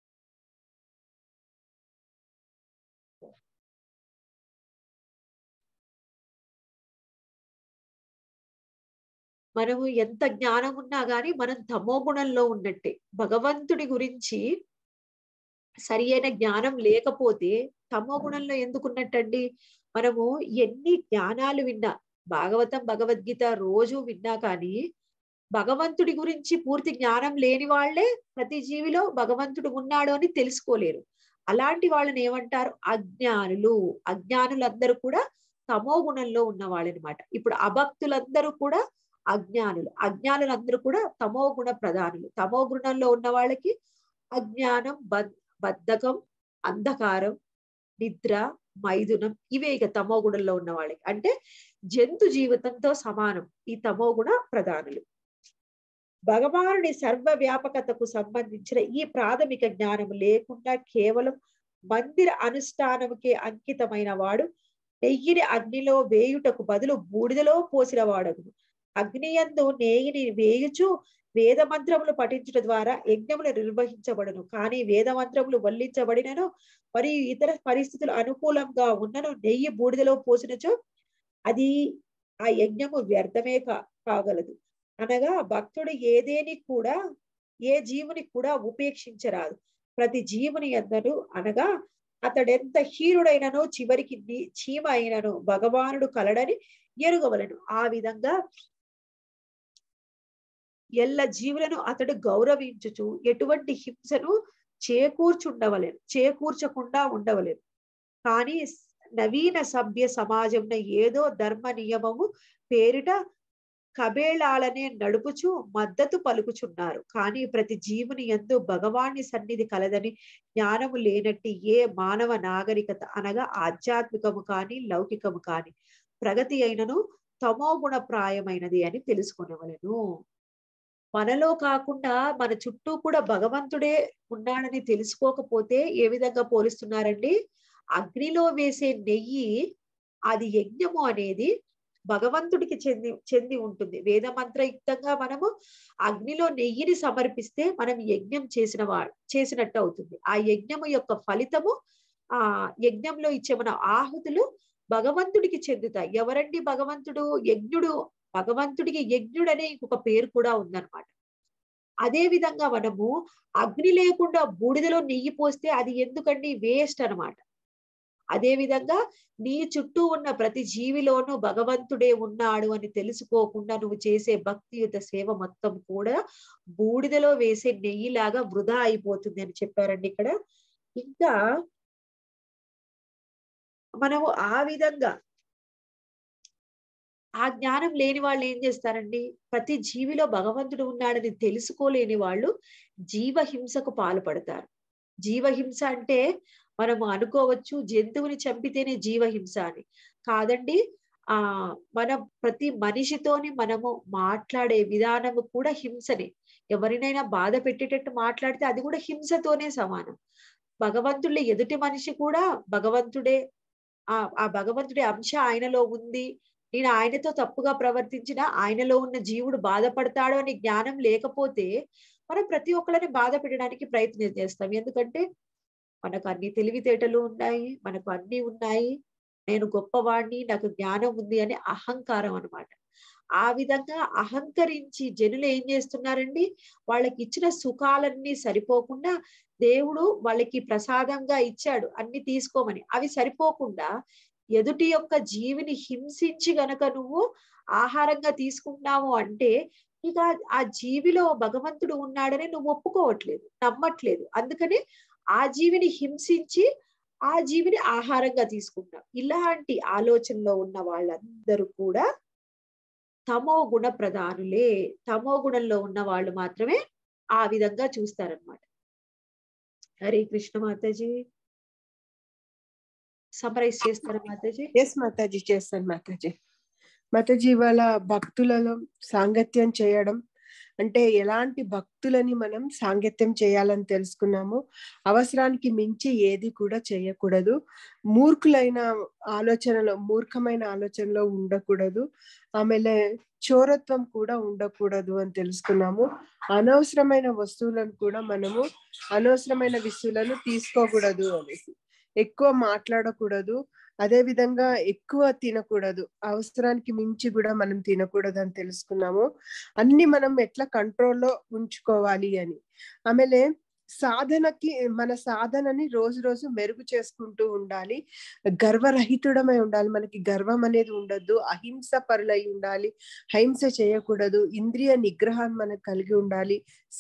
మనము ఎంత జ్ఞానం ఉన్నా గాని మనం తమో గుణంలో ఉన్నట్టే భగవంతుడి గురించి సరి అయిన జ్ఞానం లేకపోతే తమో గుణంలో ఎందుకున్నట్టండి మనము ఎన్ని జ్ఞానాలు విన్నా భాగవతం భగవద్గీత రోజు విన్నా కానీ భగవంతుడి గురించి పూర్తి జ్ఞానం లేని వాళ్ళే ప్రతి జీవిలో భగవంతుడు ఉన్నాడు అని తెలుసుకోలేరు అలాంటి వాళ్ళని ఏమంటారు అజ్ఞానులు అజ్ఞానులందరూ కూడా తమో గుణంలో ఉన్న వాళ్ళనమాట ఇప్పుడు అభక్తులందరూ కూడా అజ్ఞానులు అజ్ఞానులందరూ కూడా తమో గుణ ప్రధానులు తమో గుణంలో ఉన్న వాళ్ళకి అజ్ఞానం బద్ బద్ధకం అంధకారం నిద్ర మైథునం ఇవే ఇక తమో గుణంలో ఉన్న వాళ్ళకి అంటే జంతు జీవితంతో సమానం ఈ తమో గుణ ప్రధానులు భగవానుడి సర్వ వ్యాపకతకు సంబంధించిన ఈ ప్రాథమిక జ్ఞానం లేకుండా కేవలం మందిర అనుష్ఠానముకే అంకితమైన వాడు నెయ్యిని అగ్నిలో వేయుటకు బదులు బూడిదలో పోసిన వాడగును అగ్నియందు నేయిని వేయుచు వేద మంత్రములు పఠించుట ద్వారా యజ్ఞములు నిర్వహించబడును కానీ వేద మంత్రములు వల్లించబడినను మరియు ఇతర పరిస్థితులు అనుకూలంగా ఉన్నను నెయ్యి బూడిదలో పోసినచో అది ఆ యజ్ఞము వ్యర్థమే కా కాగలదు అనగా భక్తుడు ఏదేని కూడా ఏ జీవుని కూడా ఉపేక్షించరాదు ప్రతి జీవుని అందరూ అనగా అతడెంత హీనుడైనను చివరికి నీ- చీమ అయినను భగవానుడు కలడని ఎరుగవలను ఆ విధంగా ఎల్ల జీవులను అతడు గౌరవించుచు ఎటువంటి హింసను చేకూర్చుండవలేను చేకూర్చకుండా ఉండవలేను కానీ నవీన సభ్య సమాజంలో ఏదో ధర్మ నియమము పేరిట కబేళాలనే నడుపుచు మద్దతు పలుకుచున్నారు కానీ ప్రతి జీవుని ఎందు భగవాని సన్నిధి కలదని జ్ఞానము లేనట్టి ఏ మానవ నాగరికత అనగా ఆధ్యాత్మికము కాని లౌకికము కాని ప్రగతి అయినను తమో గుణ ప్రాయమైనది అని తెలుసుకునవలెను మనలో కాకుండా మన చుట్టూ కూడా భగవంతుడే ఉన్నాడని తెలుసుకోకపోతే ఏ విధంగా పోలిస్తున్నారండి అగ్నిలో వేసే నెయ్యి అది యజ్ఞము అనేది భగవంతుడికి చెంది చెంది ఉంటుంది వేద మంత్రయుక్తంగా మనము అగ్నిలో నెయ్యిని సమర్పిస్తే మనం యజ్ఞం చేసిన వా చేసినట్టు అవుతుంది ఆ యజ్ఞము యొక్క ఫలితము ఆ యజ్ఞంలో ఇచ్చే మన ఆహుతులు భగవంతుడికి చెందుతాయి ఎవరండి భగవంతుడు యజ్ఞుడు భగవంతుడికి యజ్ఞుడనే ఇంకొక పేరు కూడా ఉందన్నమాట అదే విధంగా మనము అగ్ని లేకుండా బూడిదలో నెయ్యి పోస్తే అది ఎందుకండి వేస్ట్ అన్నమాట అదే విధంగా నీ చుట్టూ ఉన్న ప్రతి జీవిలోనూ భగవంతుడే ఉన్నాడు అని తెలుసుకోకుండా నువ్వు చేసే భక్తియుత సేవ మొత్తం కూడా బూడిదలో వేసే నెయ్యిలాగా వృధా అయిపోతుంది అని చెప్పారండి ఇక్కడ ఇంకా మనము ఆ విధంగా ఆ జ్ఞానం లేని వాళ్ళు ఏం చేస్తారండి ప్రతి జీవిలో భగవంతుడు ఉన్నాడని తెలుసుకోలేని వాళ్ళు జీవహింసకు పాల్పడతారు జీవహింస అంటే మనము అనుకోవచ్చు జంతువుని చంపితేనే జీవహింస అని కాదండి ఆ మన ప్రతి మనిషితోని మనము మాట్లాడే విధానము కూడా హింసనే ఎవరినైనా బాధ పెట్టేటట్టు మాట్లాడితే అది కూడా హింసతోనే సమానం భగవంతుడి ఎదుటి మనిషి కూడా భగవంతుడే ఆ ఆ భగవంతుడి అంశ ఆయనలో ఉంది నేను ఆయనతో తప్పుగా ప్రవర్తించిన ఆయనలో ఉన్న జీవుడు బాధపడతాడు అనే జ్ఞానం లేకపోతే మనం ప్రతి ఒక్కరిని బాధ పెట్టడానికి ప్రయత్నం చేస్తాం ఎందుకంటే మనకు అన్ని తెలివితేటలు ఉన్నాయి మనకు అన్ని ఉన్నాయి నేను గొప్పవాడిని నాకు జ్ఞానం ఉంది అనే అహంకారం అన్నమాట ఆ విధంగా అహంకరించి జనులు ఏం చేస్తున్నారండి వాళ్ళకి ఇచ్చిన సుఖాలన్నీ సరిపోకుండా దేవుడు వాళ్ళకి ప్రసాదంగా ఇచ్చాడు అన్ని తీసుకోమని అవి సరిపోకుండా ఎదుటి యొక్క జీవిని హింసించి గనక నువ్వు ఆహారంగా తీసుకుంటున్నావు అంటే ఇక ఆ జీవిలో భగవంతుడు ఉన్నాడని నువ్వు ఒప్పుకోవట్లేదు నమ్మట్లేదు అందుకని ఆ జీవిని హింసించి ఆ జీవిని ఆహారంగా తీసుకుంటాం ఇలాంటి ఆలోచనలో ఉన్న వాళ్ళందరూ కూడా తమో గుణ ప్రధానులే తమో గుణంలో ఉన్న వాళ్ళు మాత్రమే ఆ విధంగా చూస్తారనమాట హరే కృష్ణ మాతాజీ సమరైజ్ చేస్తారా మాతాజీ ఎస్ మాతాజీ చేస్తాను మాతాజీ మాతాజీ ఇవాళ భక్తులలో సాంగత్యం చేయడం అంటే ఎలాంటి భక్తులని మనం సాంగత్యం చేయాలని తెలుసుకున్నాము అవసరానికి మించి ఏది కూడా చేయకూడదు మూర్ఖులైన ఆలోచనలో మూర్ఖమైన ఆలోచనలో ఉండకూడదు ఆమెಲೆ చోరత్వం కూడా ఉండకూడదు అని తెలుసుకున్నాము అనవసరమైన వస్తువులను కూడా మనము అనవసరమైన విషయాలను తీసుకోకూడదు అనేసి ఎక్కువ మాట్లాడకూడదు అదే విధంగా ఎక్కువ తినకూడదు అవసరానికి మించి కూడా మనం తినకూడదు అని తెలుసుకున్నాము అన్ని మనం ఎట్లా కంట్రోల్లో ఉంచుకోవాలి అని ఆమెಲೆ సాధనకి మన సాధనని రోజు రోజు మెరుగు చేసుకుంటూ ఉండాలి గర్వరహితుడమై ఉండాలి మనకి గర్వం అనేది ఉండద్దు అహింస పరులై ఉండాలి హింస చేయకూడదు ఇంద్రియ నిగ్రహాన్ని మనకు కలిగి ఉండాలి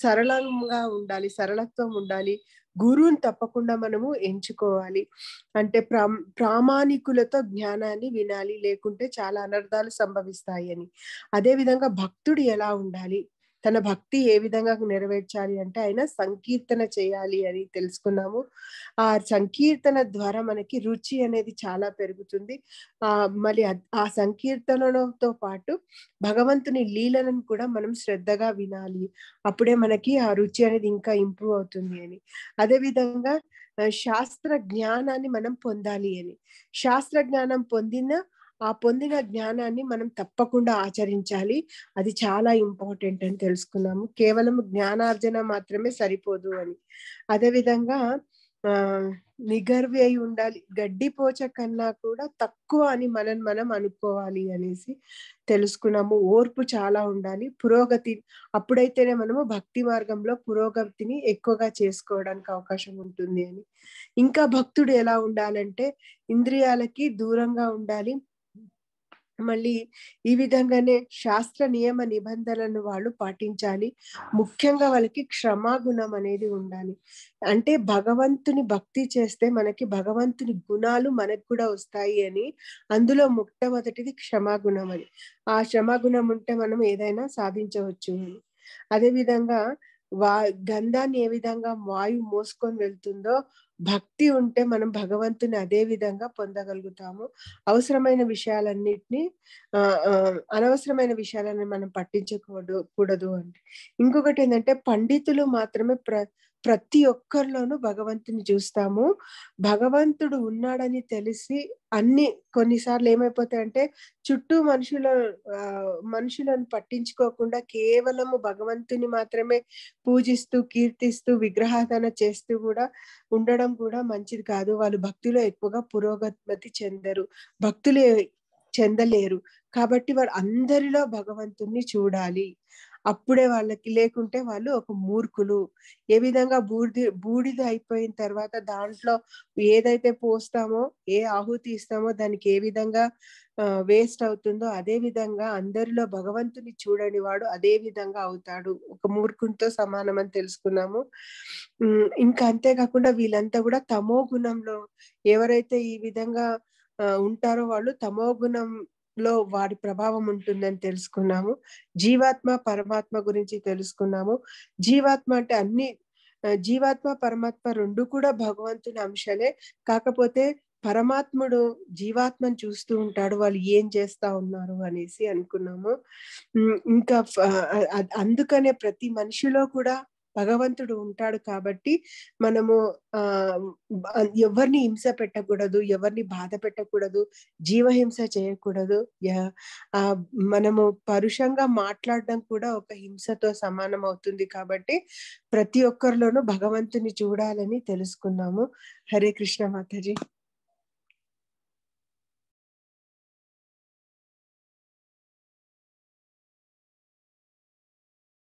సరళంగా ఉండాలి సరళత్వం ఉండాలి గురువుని తప్పకుండా మనము ఎంచుకోవాలి అంటే ప్రా ప్రామాణికులతో జ్ఞానాన్ని వినాలి లేకుంటే చాలా అనర్థాలు సంభవిస్తాయి అని అదే విధంగా భక్తుడు ఎలా ఉండాలి తన భక్తి ఏ విధంగా నెరవేర్చాలి అంటే ఆయన సంకీర్తన చేయాలి అని తెలుసుకున్నాము ఆ సంకీర్తన ద్వారా మనకి రుచి అనేది చాలా పెరుగుతుంది ఆ మళ్ళీ ఆ సంకీర్తనతో పాటు భగవంతుని లీలలను కూడా మనం శ్రద్ధగా వినాలి అప్పుడే మనకి ఆ రుచి అనేది ఇంకా ఇంప్రూవ్ అవుతుంది అని అదే విధంగా శాస్త్ర జ్ఞానాన్ని మనం పొందాలి అని శాస్త్ర జ్ఞానం పొందిన ఆ పొందిన జ్ఞానాన్ని మనం తప్పకుండా ఆచరించాలి అది చాలా ఇంపార్టెంట్ అని తెలుసుకున్నాము కేవలం జ్ఞానార్జన మాత్రమే సరిపోదు అని అదే విధంగా ఆ నిగర్వి అయి ఉండాలి గడ్డిపోచ కన్నా కూడా తక్కువ అని మనం మనం అనుకోవాలి అనేసి తెలుసుకున్నాము ఓర్పు చాలా ఉండాలి పురోగతి అప్పుడైతేనే మనము భక్తి మార్గంలో పురోగతిని ఎక్కువగా చేసుకోవడానికి అవకాశం ఉంటుంది అని ఇంకా భక్తుడు ఎలా ఉండాలంటే ఇంద్రియాలకి దూరంగా ఉండాలి మళ్ళీ ఈ విధంగానే శాస్త్ర నియమ నిబంధనలను వాళ్ళు పాటించాలి ముఖ్యంగా వాళ్ళకి క్షమాగుణం అనేది ఉండాలి అంటే భగవంతుని భక్తి చేస్తే మనకి భగవంతుని గుణాలు మనకు కూడా వస్తాయి అని అందులో మొట్టమొదటిది క్షమాగుణం అని ఆ క్షమాగుణం ఉంటే మనం ఏదైనా సాధించవచ్చు అని అదే విధంగా వా గంధాన్ని ఏ విధంగా వాయు మోసుకొని వెళ్తుందో భక్తి ఉంటే మనం భగవంతుని అదే విధంగా పొందగలుగుతాము అవసరమైన విషయాలన్నిటిని ఆ అనవసరమైన విషయాలని మనం పట్టించకూడదు కూడదు అంటే ఇంకొకటి ఏంటంటే పండితులు మాత్రమే ప్ర ప్రతి ఒక్కరిలోనూ భగవంతుని చూస్తాము భగవంతుడు ఉన్నాడని తెలిసి అన్ని కొన్నిసార్లు ఏమైపోతాయంటే చుట్టూ మనుషుల మనుషులను పట్టించుకోకుండా కేవలము భగవంతుని మాత్రమే పూజిస్తూ కీర్తిస్తూ విగ్రహాధన చేస్తూ కూడా ఉండడం కూడా మంచిది కాదు వాళ్ళు భక్తిలో ఎక్కువగా పురోగతి చెందరు భక్తులు చెందలేరు కాబట్టి వారు అందరిలో భగవంతుణ్ణి చూడాలి అప్పుడే వాళ్ళకి లేకుంటే వాళ్ళు ఒక మూర్ఖులు ఏ విధంగా బూడిది బూడిద అయిపోయిన తర్వాత దాంట్లో ఏదైతే పోస్తామో ఏ ఆహుతి ఇస్తామో దానికి ఏ విధంగా వేస్ట్ అవుతుందో అదే విధంగా అందరిలో భగవంతుని చూడని వాడు అదే విధంగా అవుతాడు ఒక మూర్ఖునితో సమానం అని తెలుసుకున్నాము ఉమ్, ఇంకా అంతేకాకుండా వీళ్ళంతా కూడా తమో గుణంలో ఎవరైతే ఈ విధంగా ఆ, ఉంటారో వాళ్ళు తమో గుణంలో వారి ప్రభావం ఉంటుందని తెలుసుకున్నాము జీవాత్మ పరమాత్మ గురించి తెలుసుకున్నాము జీవాత్మ అంటే అన్ని ఆ, జీవాత్మ పరమాత్మ రెండు కూడా భగవంతుని అంశాలే కాకపోతే పరమాత్ముడు జీవాత్మను చూస్తూ ఉంటాడు వాళ్ళు ఏం చేస్తా ఉన్నారు అనేసి అనుకున్నాము ఉమ్, ఇంకా ఫ- ఆ- ఆ- అందుకనే ప్రతి మనిషిలో కూడా భగవంతుడు ఉంటాడు కాబట్టి మనము ఆ బ- ఎవరిని హింస పెట్టకూడదు ఎవరిని బాధ పెట్టకూడదు జీవహింస చేయకూడదు య- ఆ మనము పరుషంగా మాట్లాడడం కూడా ఒక హింసతో సమానం అవుతుంది కాబట్టి ప్రతి ఒక్కరిలోనూ భగవంతుని చూడాలని తెలుసుకున్నాము హరే కృష్ణ మాతాజీ